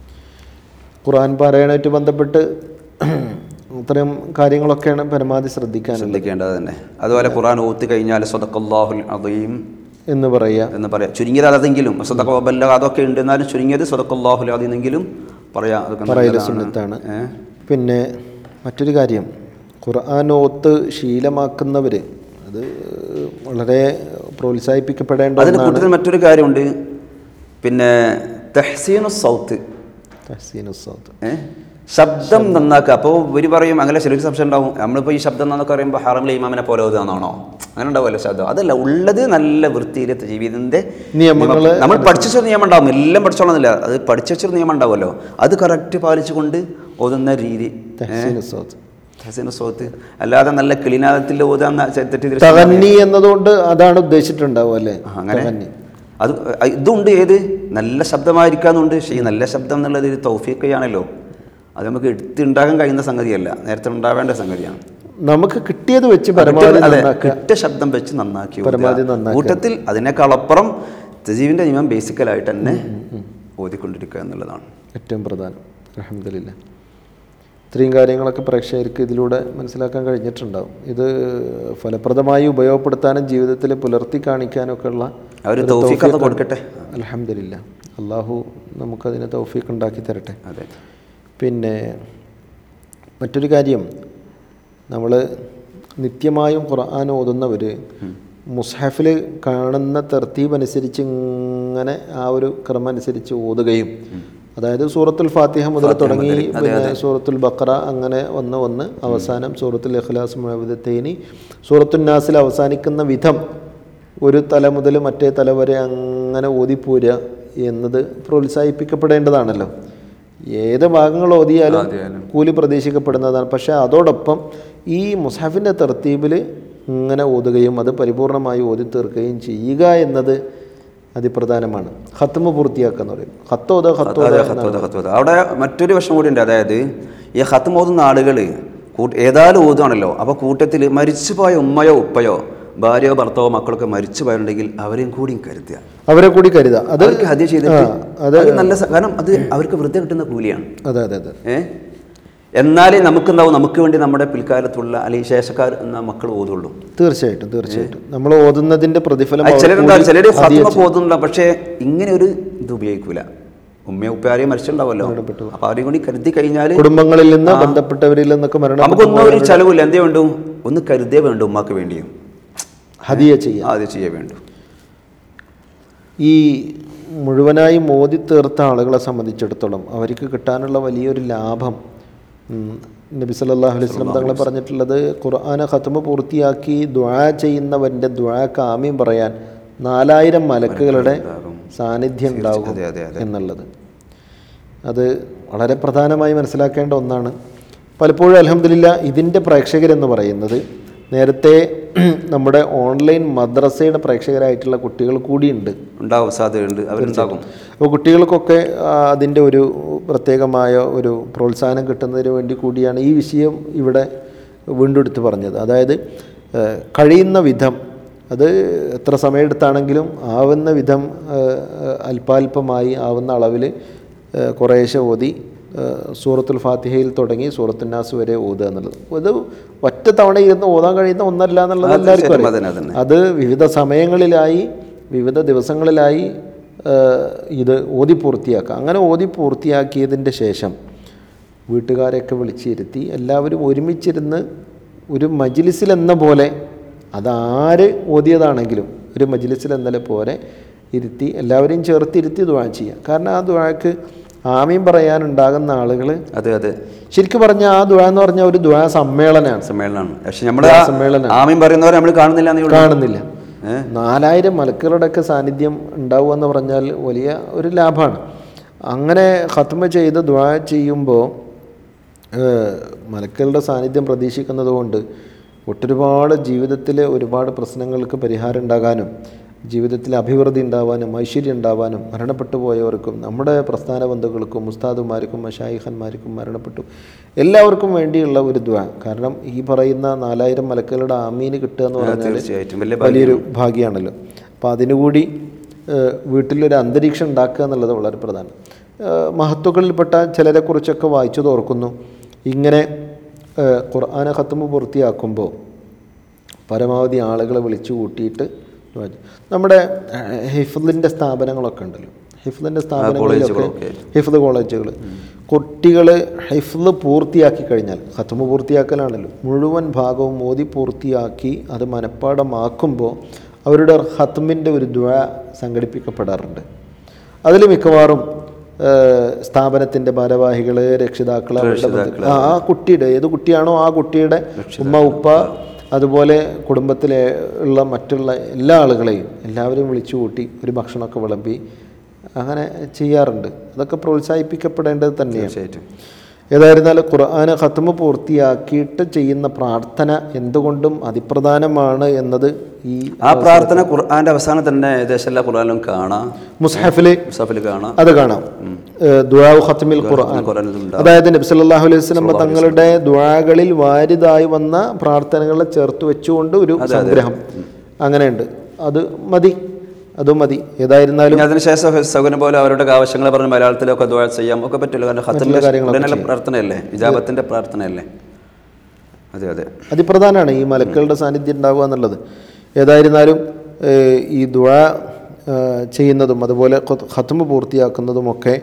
S2: ഖുർആൻ പാരായണമായിട്ട് ബന്ധപ്പെട്ട് ഇത്തരം കാര്യങ്ങളൊക്കെയാണ് പരമാവധി ശ്രദ്ധിക്കാനുള്ളത്
S3: ശ്രദ്ധിക്കേണ്ടത് തന്നെ അതുപോലെ ഖുർആൻ ഓത്തി കഴിഞ്ഞാൽ സ്വതക്കല്ലാഹുൽ അദീം
S2: എന്ന് പറയുക
S3: എന്ന് പറയാം ചുരുങ്ങിയത് അതെങ്കിലും സ്വതക്കബല്ല അതൊക്കെ ഉണ്ട് എന്നാലും ചുരുങ്ങിയത് സ്വതക്കല്ലാഹുൽ അദീന്നെങ്കിലും പറയാം അതൊക്കെ
S2: പറയല്
S3: നല്ലതാണ്.
S2: സുന്നത്താണ്
S3: ഏ?
S2: പിന്നെ മറ്റൊരു കാര്യം ഖുർആൻ ഓത്ത് ശീലമാക്കുന്നവർ അത് വളരെ പ്രോത്സാഹിപ്പിക്കപ്പെടേണ്ട
S3: അതിന്
S2: ഒന്നാണ്
S3: കൂട്ടത്തിൽ മറ്റൊരു കാര്യമുണ്ട് പിന്നെ തെഹ്സീനു സൗത്ത്
S2: തഹ്സീൻ ഉസ്താദ്
S3: ഏ? ശബ്ദം നന്നാക്കുക അപ്പോൾ ഇവർ പറയും അങ്ങനെ ശരിക്കും സംശയം ഉണ്ടാവും നമ്മളിപ്പോൾ ഈ ശബ്ദം എന്നൊക്കെ പറയുമ്പോൾ ഹറമിലെ ഇമാമിനെ പോലെ ഓതുകയാണോ അങ്ങനെ ഉണ്ടാവുമല്ലോ ശബ്ദം അതല്ല ഉള്ളത് നല്ല വൃത്തിയിലെ ജീവിതത്തിൻ്റെ
S2: നിയമങ്ങള്
S3: നമ്മൾ പഠിച്ച നിയമം ഉണ്ടാവും എല്ലാം പഠിച്ചോളന്നില്ല അത് പഠിച്ച വെച്ചൊരു നിയമം ഉണ്ടാവുമല്ലോ അത് കറക്റ്റ് പാലിച്ചുകൊണ്ട് ഓതുന്ന രീതി
S2: തഹ്സീൻ ഉസ്താദ്
S3: ഹസീന സോത്ത് അല്ലാതെ നല്ല കിളിനാദത്തിൽ ഓതാന്ന തെറ്റി
S2: തകന്നി എന്നതുകൊണ്ട് അതാണ് ഉദ്ദേശിച്ചിട്ടുണ്ടാവും അല്ലേ
S3: അങ്ങനെ
S2: തകന്നി
S3: അത് ഇതുണ്ട് ഏത് നല്ല ശബ്ദമായിരിക്കാന്നുണ്ട് പക്ഷേ ഈ നല്ല ശബ്ദം എന്നുള്ളത് ഒരു തൗഫീഖയാണല്ലോ അത് നമുക്ക് എടുത്തുണ്ടാക്കാൻ കഴിയുന്ന സംഗതിയല്ല നേരത്തെ ഉണ്ടാവേണ്ട സംഗതിയാണ്
S2: നമുക്ക് കിട്ടിയത് വെച്ച് പരമാവധി
S3: അതെ
S2: നന്നാക്കുക
S3: ഒറ്റ ശബ്ദം വെച്ച് നന്നാക്കി ഓതുക.
S2: പരമാവധി നന്നാക്കുക.
S3: കൂട്ടത്തിൽ അതിനേക്കാളപ്പുറം തജീവിൻ്റെ നിയമം ബേസിക്കലായിട്ട് തന്നെ ഓതിക്കൊണ്ടിരിക്കുക എന്നുള്ളതാണ്
S2: ഏറ്റവും പ്രധാനം അലഹമില്ല ഇത്രയും കാര്യങ്ങളൊക്കെ പ്രേക്ഷകർക്ക് ഇതിലൂടെ മനസ്സിലാക്കാൻ കഴിഞ്ഞിട്ടുണ്ടാവും ഇത് ഫലപ്രദമായി ഉപയോഗപ്പെടുത്താനും ജീവിതത്തിൽ പുലർത്തി കാണിക്കാനൊക്കെ ഉള്ള
S3: അവർ തൗഫീഖ് അത് കൊടുക്കട്ടെ
S2: അലഹമില്ല അള്ളാഹു നമുക്കതിനെ തൗഫീഖ് ഉണ്ടാക്കി തരട്ടെ
S3: അതെ
S2: പിന്നെ മറ്റൊരു കാര്യം നമ്മൾ നിത്യമായും ഖുർആൻ ഓതുന്നവർ മുസ്ഹഫിൽ കാണുന്ന തർത്തീബ് അനുസരിച്ച് ഇങ്ങനെ ആ ഒരു ക്രമം അനുസരിച്ച് ഓതുകയും അതായത് സൂറത്തുൽ ഫാത്തിഹ മുതൽ തുടങ്ങി
S3: മുതൽ, അതെ,
S2: പിന്നെ സൂറത്തുൽ ബക്കറ അങ്ങനെ ഒന്ന് ഒന്ന് അവസാനം സൂറത്തുൽ ഇഖ്ലാസ് മുഴവിദത്തേനി സൂറത്തുൽ നാസിൽ അവസാനിക്കുന്ന വിധം ഒരു തല മുതൽ മറ്റേ തല വരെ അങ്ങനെ ഓതിപ്പോരുക എന്നത് പ്രോത്സാഹിപ്പിക്കപ്പെടേണ്ടതാണല്ലോ ഏത് ഭാഗങ്ങൾ ഓതിയാലും
S3: ഓതിയാലും.
S2: കൂലി പ്രതീക്ഷിക്കപ്പെടുന്നതാണ് പക്ഷേ അതോടൊപ്പം ഈ മുസാഫിൻ്റെ തർത്തീബിൽ ഇങ്ങനെ ഓതുകയും അത് പരിപൂർണമായി ഓതി തീർക്കുകയും ചെയ്യുക എന്നത് അതിപ്രധാനമാണ് ഹത്തുമ പൂർത്തിയാക്കുക എന്ന് പറയും ഹത്തോത ഹത്തോത
S3: അതെ ഹത്തോദ ഹത്തോദ അവിടെ മറ്റൊരു വശം കൂടി ഉണ്ട് അതായത് ഈ ഹത്ത് ഓതുന്ന ആളുകൾ കൂട്ട് ഏതായാലും ഓതുകയാണല്ലോ അപ്പോൾ കൂട്ടത്തിൽ മരിച്ചുപോയ ഉമ്മയോ ഉപ്പയോ ഭാര്യയോ ഭർത്താവോ മക്കളൊക്കെ മരിച്ചു പോയിട്ടുണ്ടെങ്കിൽ അവരെയും കൂടിയും കരുതുക
S2: അവരെ കൂടി കരുതുക അത്
S3: അവർക്ക് ഹദ്യ ചെയ്തിട്ട് അത് നല്ല സ- കാരണം അത് അവർക്ക് വൃത്തി കിട്ടുന്ന കൂലിയാണ്
S2: അതെ അതെ അതെ
S3: ഏ എന്നാലേ നമുക്കുണ്ടാവും നമുക്ക് വേണ്ടി നമ്മുടെ പിൽക്കാലത്തുള്ള അല്ലെങ്കിൽ ശേഷക്കാർ എന്ന മക്കൾ ഓതുള്ളൂ
S2: തീർച്ചയായിട്ടും തീർച്ചയായിട്ടും നമ്മൾ ഓതുന്നതിന്റെ പ്രതിഫലം
S3: അത്
S2: അവർ
S3: ചിലരുണ്ടാവും
S2: കൂടി
S3: ചിലർ
S2: ഹദിയ
S3: ഹത്മ ഓതുന്നുണ്ടാവും പക്ഷേ ഇങ്ങനെ ഒരു ഇത് ഉപയോഗിക്കൂല ഉമ്മയും ഉപ്പയാരെയും മരിച്ചിട്ടുണ്ടാവല്ലോ അപ്പൊ അവരെയും കൂടി കരുതി കഴിഞ്ഞാൽ
S2: കുടുംബങ്ങളിൽ നിന്ന് ബന്ധപ്പെട്ടവരിൽ നിന്നൊക്കെ മരണം
S3: നമുക്കൊന്നും ഒരു ചെലവില്ല എന്തേ വേണ്ടു ഒന്ന് കരുതേ വേണ്ടു ഉമ്മാക്ക് വേണ്ടിയും
S2: ഹദിയ ചെയ്യാം
S3: അത് ചെയ്യേ വേണ്ടു
S2: ഈ മുഴുവനായി മോദി തീർത്ത ആളുകളെ സംബന്ധിച്ചിടത്തോളം അവർക്ക് കിട്ടാനുള്ള വലിയൊരു ലാഭം ഉം, നബി സല്ലല്ലാഹു അലൈഹി വസല്ലം തങ്ങൾ പറഞ്ഞിട്ടുള്ളത് ഖുർആന ഖത്മ പൂർത്തിയാക്കി ദ്വാ ചെയ്യുന്നവൻ്റെ ദ്വാക്ക് ആമീൻ പറയാൻ നാലായിരം മലക്കുകളുടെ സാന്നിധ്യം ഉണ്ടാകും
S3: അതെ, അതെ, അതെ.
S2: എന്നുള്ളത് അത് വളരെ പ്രധാനമായി മനസ്സിലാക്കേണ്ട ഒന്നാണ് പലപ്പോഴും അലഹമില്ല ഇതിൻ്റെ പ്രേക്ഷകരെന്ന് പറയുന്നത് നേരത്തെ നമ്മുടെ ഓൺലൈൻ മദ്രസയുടെ പ്രേക്ഷകരായിട്ടുള്ള കുട്ടികൾ കൂടിയുണ്ട്
S3: ഉണ്ടാവും സാധ്യതയുണ്ട് അവരുണ്ടാകും
S2: അപ്പോൾ കുട്ടികൾക്കൊക്കെ ആ, അതിൻ്റെ ഒരു പ്രത്യേകമായ ഒരു പ്രോത്സാഹനം കിട്ടുന്നതിന് വേണ്ടി കൂടിയാണ് ഈ വിഷയം ഇവിടെ വീണ്ടും എടുത്ത് പറഞ്ഞത് അതായത് ഏഹ്, കഴിയുന്ന വിധം അത് എത്ര സമയമെടുത്താണെങ്കിലും ആവുന്ന വിധം ഏഹ്, ഏഹ്, അല്പാൽപമായി ആവുന്ന അളവിൽ ഏഹ്, കുറേശ്ശെ ഓതി ഏഹ്, സൂറത്തുൽ ഫാത്തിഹയിൽ തുടങ്ങി സൂറത്തുൽ നാസ് വരെ ഓതുക എന്നുള്ളത് അത് ഒറ്റ തവണ ഇരുന്ന് ഓതാൻ കഴിയുന്ന ഒന്നല്ല എന്നുള്ളത്
S3: അത്
S2: എല്ലാവർക്കും
S3: തീർച്ചയായിട്ടും
S2: അറിയാം
S3: അതന്നെ, അതന്നെ.
S2: അത് വിവിധ സമയങ്ങളിലായി വിവിധ ദിവസങ്ങളിലായി ഏഹ്, ഇത് ഓതി പൂർത്തിയാക്കുക അങ്ങനെ ഓതി പൂർത്തിയാക്കിയതിൻ്റെ ശേഷം വീട്ടുകാരെയൊക്കെ വിളിച്ചിരുത്തി എല്ലാവരും ഒരുമിച്ചിരുന്ന് ഒരു മജിലിസിൽ എന്ന പോലെ അതാര് ഓതിയതാണെങ്കിലും ഒരു മജിലിസിൽ എന്നലെ പോലെ ഇരുത്തി എല്ലാവരെയും ചേർത്തിരുത്തി ദുആ ചെയ്യുക കാരണം ആ ദുആക്ക് ആമീൻ പറയാനുണ്ടാകുന്ന ആളുകൾ
S3: അതെ അതെ
S2: ശരിക്കും പറഞ്ഞാൽ ആ ദുആ എന്ന് പറഞ്ഞാൽ ഒരു ദുആ സമ്മേളനമാണ്
S3: സമ്മേളനമാണ് പക്ഷെ നമ്മൾ
S2: സമ്മേളനം.
S3: ആമീൻ പറയുന്നവരെ നമ്മൾ കാണുന്നില്ല എന്നേ ഉള്ളൂ
S2: കാണുന്നില്ല നാലായിരം മലക്കുകളുടെയൊക്കെ സാന്നിധ്യം ഉണ്ടാവുക എന്ന് പറഞ്ഞാൽ വലിയ ഒരു ലാഭമാണ് അങ്ങനെ ഖത്മ ചെയ്ത് ദ്വാ ചെയ്യുമ്പോൾ മലക്കളുടെ സാന്നിധ്യം പ്രതീക്ഷിക്കുന്നത് കൊണ്ട് ഒട്ടൊരുപാട് ജീവിതത്തിലെ ഒരുപാട് പ്രശ്നങ്ങൾക്ക് പരിഹാരം ഉണ്ടാകാനും ജീവിതത്തിൽ അഭിവൃദ്ധി ഉണ്ടാവാനും ഐശ്വര്യം ഉണ്ടാവാനും മരണപ്പെട്ടു പോയവർക്കും നമ്മുടെ പ്രസ്ഥാന ബന്ധുക്കൾക്കും ഉസ്താദുമാർക്കും മഷായിഖന്മാർക്കും മരണപ്പെട്ടു എല്ലാവർക്കും വേണ്ടിയുള്ള ഒരു ദ്വാ കാരണം ഈ പറയുന്ന നാലായിരം മലക്കുകളുടെ ആമീന് കിട്ടുക എന്ന് പറഞ്ഞാൽ
S3: തീർച്ചയായിട്ടും വലിയ
S2: വലിയൊരു ഭാഗ്യമാണല്ലോ അപ്പോൾ അതിനുകൂടി ഏഹ്, വീട്ടിലൊരു അന്തരീക്ഷം ഉണ്ടാക്കുക എന്നുള്ളത് വളരെ പ്രധാനം ഏഹ്, മഹത്വങ്ങളിൽപ്പെട്ട ചിലരെക്കുറിച്ചൊക്കെ വായിച്ചു തോർക്കുന്നു ഇങ്ങനെ ഏഹ്, ഖുർആന ഖത്തമ് പൂർത്തിയാക്കുമ്പോൾ പരമാവധി ആളുകളെ വിളിച്ചു കൂട്ടിയിട്ട് ദുആ ചെയ്യും. നമ്മുടെ ഏഹ്, ഹിഫ്ലിൻ്റെ സ്ഥാപനങ്ങളൊക്കെ ഉണ്ടല്ലോ ഹിഫ്ലിൻ്റെ സ്ഥാപനങ്ങളിലൊക്കെ
S3: കോളേജുകളൊക്കെ.
S2: ഹിഫ്ദ് കോളേജുകൾ കുട്ടികൾ ഹിഫ്ദ് പൂർത്തിയാക്കി കഴിഞ്ഞാൽ ഖത്തമ് പൂർത്തിയാക്കലാണല്ലോ മുഴുവൻ ഭാഗവും ഓതി പൂർത്തിയാക്കി അത് മനഃപ്പാടമാക്കുമ്പോൾ അവരുടെ ഖത്മിൻ്റെ ഒരു ദ്വാ സംഘടിപ്പിക്കപ്പെടാറുണ്ട് അതിൽ മിക്കവാറും സ്ഥാപനത്തിൻ്റെ ഭാരവാഹികൾ രക്ഷിതാക്കൾ അവരുടെ ബന്ധുക്കൾ, ആ ആ കുട്ടിയുടെ ഏത് കുട്ടിയാണോ ആ കുട്ടിയുടെ ഉമ്മ ഉപ്പ അതുപോലെ കുടുംബത്തിലെ ഉള്ള മറ്റുള്ള എല്ലാ ആളുകളെയും എല്ലാവരെയും വിളിച്ചു കൂട്ടി ഒരു ഭക്ഷണമൊക്കെ വിളമ്പി അങ്ങനെ ചെയ്യാറുണ്ട് അതൊക്കെ പ്രോത്സാഹിപ്പിക്കപ്പെടേണ്ടത് തന്നെയാണ്
S3: തീർച്ചയായിട്ടും
S2: ഏതായിരുന്നാലും ഖുർആന് ഖത്മ പൂർത്തിയാക്കിയിട്ട് ചെയ്യുന്ന പ്രാർത്ഥന എന്തുകൊണ്ടും അതിപ്രധാനമാണ് എന്നത് ഈ
S3: ആ പ്രാർത്ഥന ഖുർആന്റെ അവസാനം തന്നെ ഏകദേശം എല്ലാ ഖുർആനിലും കാണാം
S2: മുസ്ഹഫിൽ
S3: മുസാഫിൽ കാണാം
S2: അത് കാണാം ദുആഉ ഖത്മിൽ ഖുർആൻ
S3: ഖുർആനിലും ഉണ്ട്
S2: അതായത് നബി സല്ലല്ലാഹു അലൈഹി വസല്ലം തങ്ങളുടെ ദുആകളിൽ വാരിതായി വന്ന പ്രാർത്ഥനകളെ ചേർത്ത് വെച്ചുകൊണ്ട് ഒരു സംഗ്രഹം അങ്ങനെയുണ്ട് അത് മതി അത് മതി ഏതായിരുന്നാലും
S3: പിന്നെ അതിനുശേഷം സൗകര്യം പോലെ അവരുടെ ആവശ്യങ്ങളെ പറഞ്ഞ് മലയാളത്തിലൊക്കെ ദുആ ചെയ്യാം ഒക്കെ പറ്റില്ല കാരണം ഖത്തറിലെ ഉടനെയുള്ള പ്രാർത്ഥനയല്ലേ വിജാബത്തിന്റെ പ്രാർത്ഥനയല്ലേ അതെ അതെ
S2: അതിപ്രധാനമാണ് ഈ മലക്കളുടെ സാന്നിധ്യം ഉണ്ടാവുക എന്നുള്ളത് ഏതായിരുന്നാലും ഏഹ്, ഈ ദുആ ഏഹ്, ചെയ്യുന്നതും അതുപോലെ ഖത്മ പൂർത്തിയാക്കുന്നതുമൊക്കെ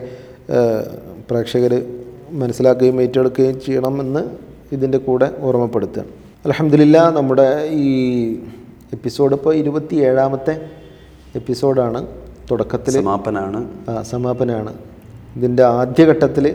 S2: പ്രേക്ഷകർ മനസ്സിലാക്കുകയും ഏറ്റെടുക്കുകയും ചെയ്യണമെന്ന് ഇതിൻ്റെ കൂടെ ഓർമ്മപ്പെടുത്തുകയാണ് അലഹമില്ല നമ്മുടെ ഈ എപ്പിസോഡ് ഇപ്പോൾ ഇരുപത്തി ഏഴാമത്തെ എപ്പിസോഡാണ് തുടക്കത്തിൽ
S3: സമാപനാണ്
S2: ആ, സമാപനമാണ് ഇതിൻ്റെ ആദ്യഘട്ടത്തിൽ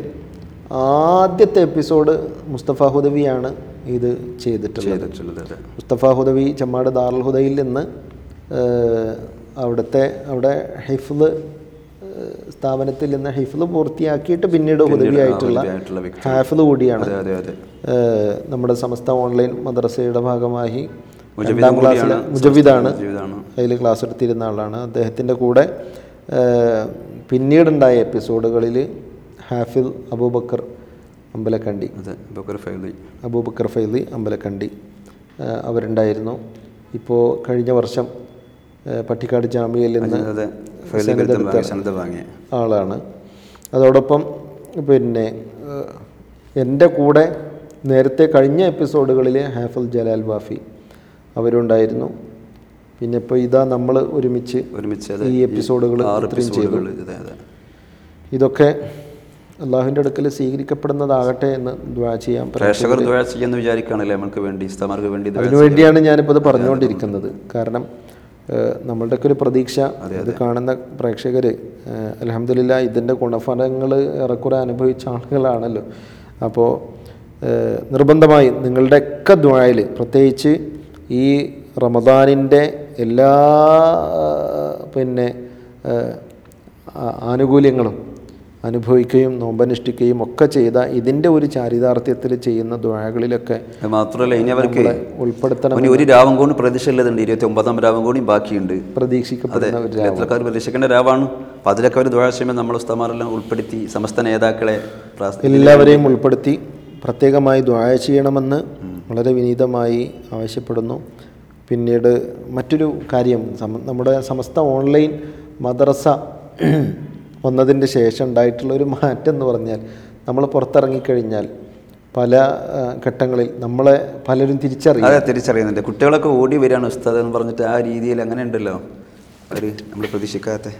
S2: ആദ്യത്തെ എപ്പിസോഡ് മുസ്തഫ ഹുദവിയാണ് ഇത് ചെയ്തിട്ടുള്ളത്
S3: ചെയ്തിട്ടുള്ളത് അതെ
S2: മുസ്തഫ ഹുദവി ചമ്മാട് ദാറുൽ ഹുദയിൽ നിന്ന് ഏഹ്, അവിടുത്തെ അവിടെ ഹിഫ്ല് ഏഹ്, സ്ഥാപനത്തിൽ നിന്ന് ഹിഫ്ല് പൂർത്തിയാക്കിയിട്ട് പിന്നീട് ഹുദവിയായിട്ടുള്ള
S3: ഹുദവിയായിട്ടുള്ള വ്യക്തി.
S2: ഹാഫിള് കൂടിയാണ്
S3: അതെ അതെ അതെ
S2: ഏഹ്, നമ്മുടെ സമസ്ത ഓൺലൈൻ മദ്രസയുടെ ഭാഗമായി
S3: മുജവിദും
S2: രണ്ടാം ക്ലാസ്സിലെ
S3: കൂടിയാണ്.
S2: മുജവിദാണ്
S3: മുജവിദാണ്.
S2: അതിൽ ക്ലാസ് എടുത്തിരുന്ന ആളാണ് അദ്ദേഹത്തിൻ്റെ കൂടെ ഏഹ്, പിന്നീടുണ്ടായ എപ്പിസോഡുകളിൽ ഹാഫിൽ അബൂബക്കർ അമ്പലക്കണ്ടി
S3: അതെ ബക്കർ ഫൈലി
S2: അബൂബക്കർ ഫൈലി അമ്പലക്കണ്ടി ആ, അവരുണ്ടായിരുന്നു ഇപ്പോൾ കഴിഞ്ഞ വർഷം ആ, പട്ടിക്കാട് ജാമ്യയിൽ നിന്ന്
S3: അതെ ഫൈലി കരുത്തം വാങ്ങി സന്നദ്ധ വാങ്ങിയ
S2: ആളാണ് അതോടൊപ്പം പിന്നെ ആ, എൻ്റെ കൂടെ നേരത്തെ കഴിഞ്ഞ എപ്പിസോഡുകളിൽ ഹാഫിൽ ജലാൽ വാഫി അവരുണ്ടായിരുന്നു പിന്നെ ഇപ്പോൾ ഇതാ നമ്മൾ ഒരുമിച്ച്
S3: ഒരുമിച്ച് അതെ
S2: ഈ എപ്പിസോഡുകൾ
S3: ആറ്
S2: ഇത്രയും ചെയ്തു
S3: എപ്പിസോഡുകൾ അതെ അതെ
S2: ഇതൊക്കെ അള്ളാഹുവിൻ്റെ അടുക്കൽ സ്വീകരിക്കപ്പെടുന്നതാകട്ടെ എന്ന് ദ്വാ ചെയ്യാൻ
S3: പ്രേക്ഷകർ ദ്വാര ചെയ്യുമെന്ന് വിചാരിക്കുകയാണല്ലേ നമ്മൾക്ക് വേണ്ടി ഇസ്താമാർക്ക് വേണ്ടി ദ്വാ
S2: അതിനുവേണ്ടിയാണ് ഞാനിപ്പോൾ ഇത് പറഞ്ഞുകൊണ്ടിരിക്കുന്നത് കാരണം ഏഹ്, നമ്മളുടെയൊക്കെ ഒരു പ്രതീക്ഷ ഇത് കാണുന്ന പ്രേക്ഷകർ അലഹമില്ല ഇതിൻ്റെ ഗുണഫലങ്ങൾ ഏറെക്കുറെ അനുഭവിച്ച ആളുകളാണല്ലോ അപ്പോൾ ഏഹ്, നിർബന്ധമായും നിങ്ങളുടെയൊക്കെ ദ്വായിൽ പ്രത്യേകിച്ച് ഈ റമദാനിൻ്റെ എല്ലാ ഏഹ്, പിന്നെ ഏഹ്, ആ- ആനുകൂല്യങ്ങളും അനുഭവിക്കുകയും നോമ്പനുഷ്ഠിക്കുകയും ഒക്കെ ചെയ്ത ഇതിൻ്റെ ഒരു ചാരിതാർത്ഥ്യത്തിൽ ചെയ്യുന്ന ദ്വാകളിലൊക്കെ
S3: അത് മാത്രമല്ല ഇനി അവർക്ക്
S2: ഉൾപ്പെടുത്തണം
S3: ഇനി ഒരു രാവും കൂടി പ്രതീക്ഷ ഉള്ളതുണ്ട് ഇരുപത്തി ഒമ്പതാം രാവും കൂടി ബാക്കിയുണ്ട് അതെ
S2: പ്രതീക്ഷിക്കപ്പെടുന്ന ഒരു
S3: ലക്ഷക്കാർ പ്രതീക്ഷിക്കേണ്ട രാവാണ് അപ്പോൾ അതിലൊക്കെ അവർ ദ്വാര ചെയ്യുമ്പോൾ നമ്മൾ ഉസ്താമാരെല്ലാം ഉൾപ്പെടുത്തി സമസ്ത നേതാക്കളെ പ്രാർത്ഥി-
S2: എല്ലാവരെയും ഉൾപ്പെടുത്തി പ്രത്യേകമായി ദ്വായ ചെയ്യണമെന്ന് വളരെ വിനീതമായി ആവശ്യപ്പെടുന്നു പിന്നീട് മറ്റൊരു കാര്യം സമ- നമ്മുടെ സമസ്ത ഓൺലൈൻ മദ്രസ വന്നതിൻ്റെ ശേഷം ഉണ്ടായിട്ടുള്ള ഒരു മാറ്റം എന്ന് പറഞ്ഞാൽ നമ്മൾ പുറത്തിറങ്ങിക്കഴിഞ്ഞാൽ പല ആ, ഘട്ടങ്ങളിൽ നമ്മളെ പലരും തിരിച്ചറിയും
S3: അതെ തിരിച്ചറിയുന്നുണ്ട് കുട്ടികളൊക്കെ ഓടി വരികയാണ് ഉസ്താദ് എന്ന് പറഞ്ഞിട്ട് ആ രീതിയിൽ അങ്ങനെ ഉണ്ടല്ലോ അവർ നമ്മൾ പ്രതീക്ഷിക്കാത്ത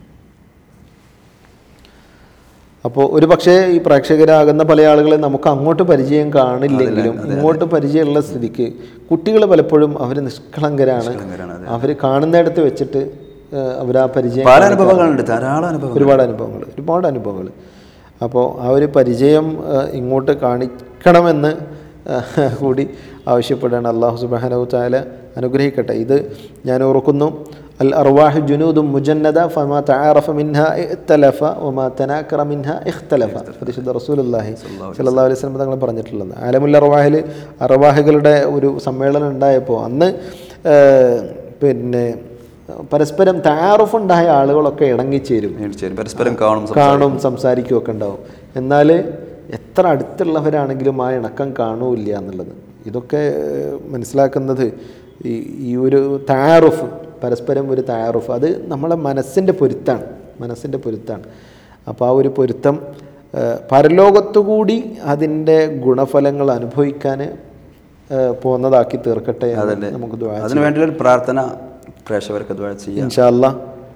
S2: അപ്പോൾ ഒരു പക്ഷേ ഈ പ്രേക്ഷകരാകുന്ന പല ആളുകളെ നമുക്ക് അങ്ങോട്ട് പരിചയം കാണില്ലെങ്കിലും ഇങ്ങോട്ട് പരിചയമുള്ള സ്ഥിതിക്ക് കുട്ടികൾ പലപ്പോഴും അവർ നിഷ്കളങ്കരാണ്
S3: നിഷ്കളങ്കരാണ്,
S2: അവർ കാണുന്നിടത്ത് വെച്ചിട്ട് അവർ ആ പരിചയം
S3: പല അനുഭവങ്ങളുണ്ട് ധാരാളം അനുഭവങ്ങൾ
S2: ഒരുപാട് അനുഭവങ്ങൾ ഒരുപാട് അനുഭവങ്ങൾ അപ്പോൾ ആ ഒരു പരിചയം ആ, ഇങ്ങോട്ട് കാണിക്കണമെന്ന് ആ, കൂടി ആവശ്യപ്പെടുകയാണ് അള്ളാഹു സുബാനു താല അനുഗ്രഹിക്കട്ടെ ഇത് ഞാൻ ഓർക്കുന്നു അൽ അർവാഹ് ജുനൂദും മുജന്നദ ഫമാ തആറഫ മിൻഹ ഇഖ്തലഫ വമാ തനാക്കറ മിൻഹ ഇഖ്തലഫ പരിശുദ്ധ റസൂലുള്ളാഹി സ്വല്ലല്ലാഹു അലൈഹി വസല്ലം തങ്ങൾ പറഞ്ഞിട്ടുള്ളത് ആലമുൽ അർവാഹിൽ അർവാഹുകളുടെ ഒരു സമ്മേളനം ഉണ്ടായപ്പോൾ അന്ന് ആ, പിന്നെ പരസ്പരം താറുഫ് ഉണ്ടായ ആളുകളൊക്കെ ഇണങ്ങിച്ചേരും
S3: ശരി പരസ്പരം കാണും
S2: കാണും സംസാരിക്കുകയൊക്കെ ഉണ്ടാവും എന്നാൽ എത്ര അടുത്തുള്ളവരാണെങ്കിലും ആ ഇണക്കം കാണൂല്ല എന്നുള്ളത് ഇതൊക്കെ ഏഹ്, മനസ്സിലാക്കുന്നത് ഈ ഈ ഒരു താറുഫ് പരസ്പരം ഒരു താറുഫ് അത് നമ്മളെ മനസ്സിൻ്റെ പൊരുത്താണ് മനസ്സിൻ്റെ പൊരുത്താണ് അപ്പോൾ ആ ഒരു പൊരുത്തം ഏഹ്, പരലോകത്തുകൂടി അതിൻ്റെ ഗുണഫലങ്ങൾ അനുഭവിക്കാൻ ഏഹ്, പോകുന്നതാക്കി തീർക്കട്ടെ എന്ന്
S3: അതല്ലേ
S2: നമുക്ക് ദ്വാ
S3: അതിനു വേണ്ടിയുള്ള ഒരു പ്രാർത്ഥന പ്രേക്ഷകർക്ക് ദ്വാര ചെയ്യാം
S2: ഇൻഷാല്ല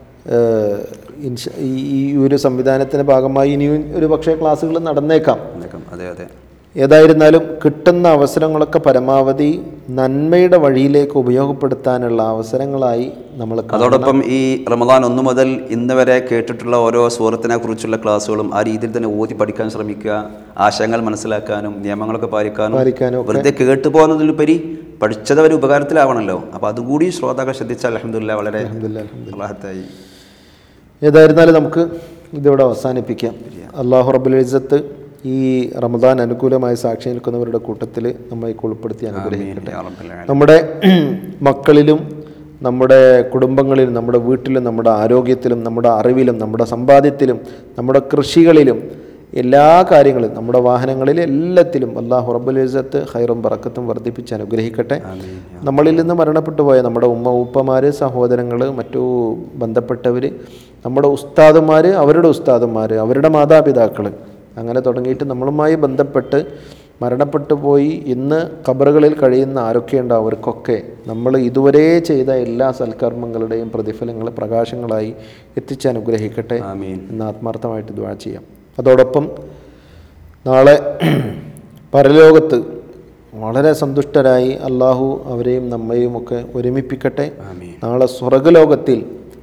S2: ഈ ഈ ഒരു സംവിധാനത്തിൻ്റെ ഭാഗമായി ഇനിയും ഒരു പക്ഷേ ക്ലാസ്സുകൾ നടന്നേക്കാം
S3: എന്നേക്കാം. അതെ അതെ
S2: ഏതായിരുന്നാലും കിട്ടുന്ന അവസരങ്ങളൊക്കെ പരമാവധി നന്മയുടെ വഴിയിലേക്ക് ഉപയോഗപ്പെടുത്താനുള്ള അവസരങ്ങളായി നമ്മൾ കാണണം.
S3: അതോടൊപ്പം ഈ റമദാൻ ഒന്നു മുതൽ ഇന്ന് വരെ കേട്ടിട്ടുള്ള ഓരോ സൂറത്തിനെ കുറിച്ചുള്ള ക്ലാസ്സുകളും ആ രീതിയിൽ തന്നെ ഓതി പഠിക്കാൻ ശ്രമിക്കുക ആശയങ്ങൾ മനസ്സിലാക്കാനും നിയമങ്ങളൊക്കെ പാലിക്കാനും
S2: പാലിക്കാനും ഒക്കെ
S3: വെറുതെ കേട്ടു പോകുന്നതിലുപരി പഠിച്ചത് ഒരു ഉപകാരത്തിലാവണല്ലോ അപ്പോൾ അതുകൂടി ശ്രോതാക്കൾ ശ്രദ്ധിച്ചാൽ അലഹമില്ല വളരെ റാഹത്തായി
S2: ഏതായിരുന്നാലും നമുക്ക് ഇതിവിടെ അവസാനിപ്പിക്കാം അള്ളാഹു റബ്ബുൽ ഇസ്സത്ത് ഈ റമദാൻ അനുകൂലമായി സാക്ഷി നിൽക്കുന്നവരുടെ കൂട്ടത്തിൽ നമ്മെ ഉൾപ്പെടുത്തി അനുഗ്രഹിക്കട്ടെ
S3: യാ റബ്ബൽ ആലമീൻ.
S2: നമ്മുടെ മക്കളിലും നമ്മുടെ കുടുംബങ്ങളിലും നമ്മുടെ വീട്ടിലും നമ്മുടെ ആരോഗ്യത്തിലും നമ്മുടെ അറിവിലും നമ്മുടെ സമ്പാദ്യത്തിലും നമ്മുടെ കൃഷികളിലും എല്ലാ കാര്യങ്ങളും നമ്മുടെ വാഹനങ്ങളിലും എല്ലാത്തിലും അള്ളാഹു റബ്ബുൽ ഇസ്സത്ത് ഹൈറും ബറക്കത്തും വർദ്ധിപ്പിച്ച് അനുഗ്രഹിക്കട്ടെ നമ്മളിൽ നിന്ന് മരണപ്പെട്ടു പോയ നമ്മുടെ ഉമ്മ ഉപ്പമാർ സഹോദരങ്ങൾ മറ്റു ബന്ധപ്പെട്ടവർ നമ്മുടെ ഉസ്താദുമാർ അവരുടെ ഉസ്താദുമാർ അവരുടെ മാതാപിതാക്കൾ അങ്ങനെ തുടങ്ങിയിട്ട് നമ്മളുമായി ബന്ധപ്പെട്ട് മരണപ്പെട്ടു പോയി ഇന്ന് ഖബറുകളിൽ കഴിയുന്ന ആരൊക്കെയുണ്ടോ അവർക്കൊക്കെ നമ്മൾ ഇതുവരെ ചെയ്ത എല്ലാ സൽക്കർമ്മങ്ങളുടെയും പ്രതിഫലങ്ങൾ പ്രകാശങ്ങളായി എത്തിച്ച് അനുഗ്രഹിക്കട്ടെ
S3: ആമീൻ
S2: എന്ന് ആത്മാർത്ഥമായിട്ട് ദ്വാ ചെയ്യാം അതോടൊപ്പം നാളെ പരലോകത്ത് വളരെ സന്തുഷ്ടരായി അള്ളാഹു അവരെയും നമ്മയും ഒക്കെ ഒരുമിപ്പിക്കട്ടെ
S3: ആമീൻ
S2: നാളെ സ്വർഗലോകത്തിൽ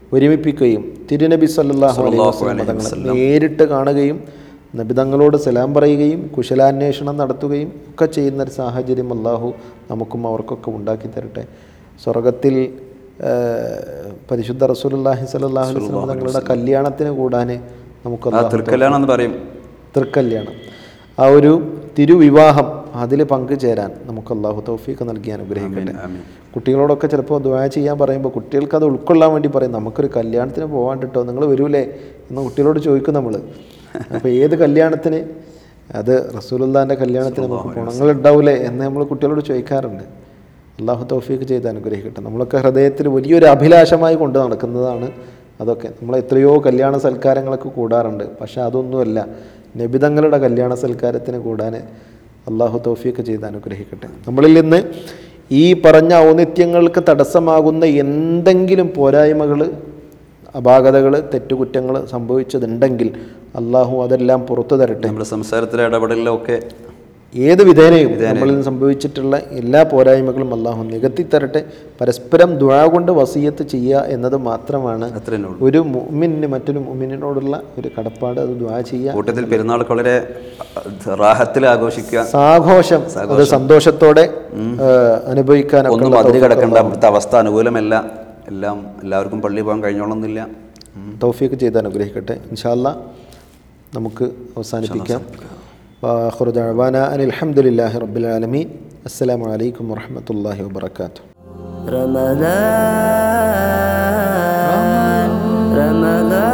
S2: ഒരുമിപ്പിക്കുകയും തിരുനബി സല്ലല്ലാഹു അലൈഹി വസല്ലം തങ്ങളെ നേരിട്ട് കാണുകയും നബിതങ്ങളോട് സലാം പറയുകയും കുശലാന്വേഷണം നടത്തുകയും ഒക്കെ ചെയ്യുന്ന ഒരു സാഹചര്യം അള്ളാഹു നമുക്കും അവർക്കൊക്കെ ഉണ്ടാക്കി തരട്ടെ സ്വർഗത്തിൽ ആ, പരിശുദ്ധ റസൂലുള്ളാഹി സ്വല്ലല്ലാഹു അലൈഹി വസല്ലം തങ്ങളുടെ കല്യാണത്തിന് കൂടാൻ നമുക്ക്
S3: ആ
S2: അല്ലാഹു
S3: തൃക്കല്യാണം എന്ന് പറയും
S2: തൃക്കല്യാണം ആ ഒരു തിരുവിവാഹം അതിൽ പങ്കുചേരാൻ നമുക്ക് അള്ളാഹു തൗഫീഖ് നൽകി അനുഗ്രഹിക്കട്ടെ
S3: ആമീൻ.
S2: കുട്ടികളോടൊക്കെ ചിലപ്പോൾ ദ്വാ ചെയ്യാൻ പറയുമ്പോൾ കുട്ടികൾക്ക് അത് ഉൾക്കൊള്ളാൻ വേണ്ടി പറയും നമുക്കൊരു കല്യാണത്തിന് പോകാൻ കിട്ടോ നിങ്ങൾ വരൂലേ എന്ന് കുട്ടികളോട് ചോദിക്കും നമ്മൾ അപ്പോൾ ഏത് കല്യാണത്തിന് അത് റസൂലുള്ളാൻ്റെ കല്യാണത്തിന് നമുക്ക് പോകണം നിങ്ങൾ ഉണ്ടാവൂലേ എന്ന് നമ്മൾ കുട്ടികളോട് ചോദിക്കാറുണ്ട് അള്ളാഹു തൗഫീഖ് ചെയ്ത് അനുഗ്രഹിക്കട്ടെ നമ്മളൊക്കെ ഹൃദയത്തിൽ വലിയൊരു അഭിലാഷമായി കൊണ്ട് നടക്കുന്നതാണ് അതൊക്കെ നമ്മൾ എത്രയോ കല്യാണ സൽക്കാരങ്ങളൊക്കെ കൂടാറുണ്ട് പക്ഷെ അതൊന്നുമല്ല നബിതങ്ങളുടെ കല്യാണ സൽക്കാരത്തിന് കൂടാൻ അള്ളാഹു തൗഫീഖ് ചെയ്ത് അനുഗ്രഹിക്കട്ടെ നമ്മളിൽ നിന്ന് ഈ പറഞ്ഞ ഔന്നിത്യങ്ങൾക്ക് തടസ്സമാകുന്ന എന്തെങ്കിലും പോരായ്മകൾ അപാകതകൾ തെറ്റുകുറ്റങ്ങൾ സംഭവിച്ചതുണ്ടെങ്കിൽ അള്ളാഹു അതെല്ലാം പുറത്തു തരട്ടെ
S3: നമ്മുടെ സംസാരത്തിലെ ഇടപെടലിലൊക്കെ
S2: ഏത് വിധേനയും നമ്മളിൽ നിന്ന് സംഭവിച്ചിട്ടുള്ള എല്ലാ പോരായ്മകളും അള്ളാഹു നികത്തി തരട്ടെ പരസ്പരം ദുഴ കൊണ്ട് വസീയത്ത് ചെയ്യുക എന്നത് മാത്രമാണ്
S3: അത്രേ ഉള്ളൂ
S2: ഒരു മുഅ്മിനിന് മറ്റൊരു മുഅ്മിനിനോടുള്ള ഒരു കടപ്പാട് അത് ദുആ ചെയ്യുക
S3: കൂട്ടത്തിൽ പെരുന്നാളൊക്കെ വളരെ റാഹത്തിൽ ആഘോഷിക്കുക
S2: സാഘോഷം അത് സന്തോഷത്തോടെ അനുഭവിക്കാനൊക്കെ
S3: ഒന്നും അതിര് കിടക്കേണ്ട അവിടുത്തെ അവസ്ഥ അനുകൂലമല്ല എല്ലാം എല്ലാവർക്കും പള്ളി പോകാൻ കഴിഞ്ഞോളന്നില്ല
S2: തൗഫീഖ് ചെയ്ത് അനുഗ്രഹിക്കട്ടെ ഇൻഷാല്ല നമുക്ക് അവസാനിപ്പിക്കാം വാഖിറു ദഅവാന അനിൽ ഹംദുലില്ലാഹി റബ്ബിൽ ആലമീൻ അസ്സലാമു അലൈക്കും വറഹ്മത്തുള്ളാഹി വബറകാതുഹു
S1: رمضان رمضان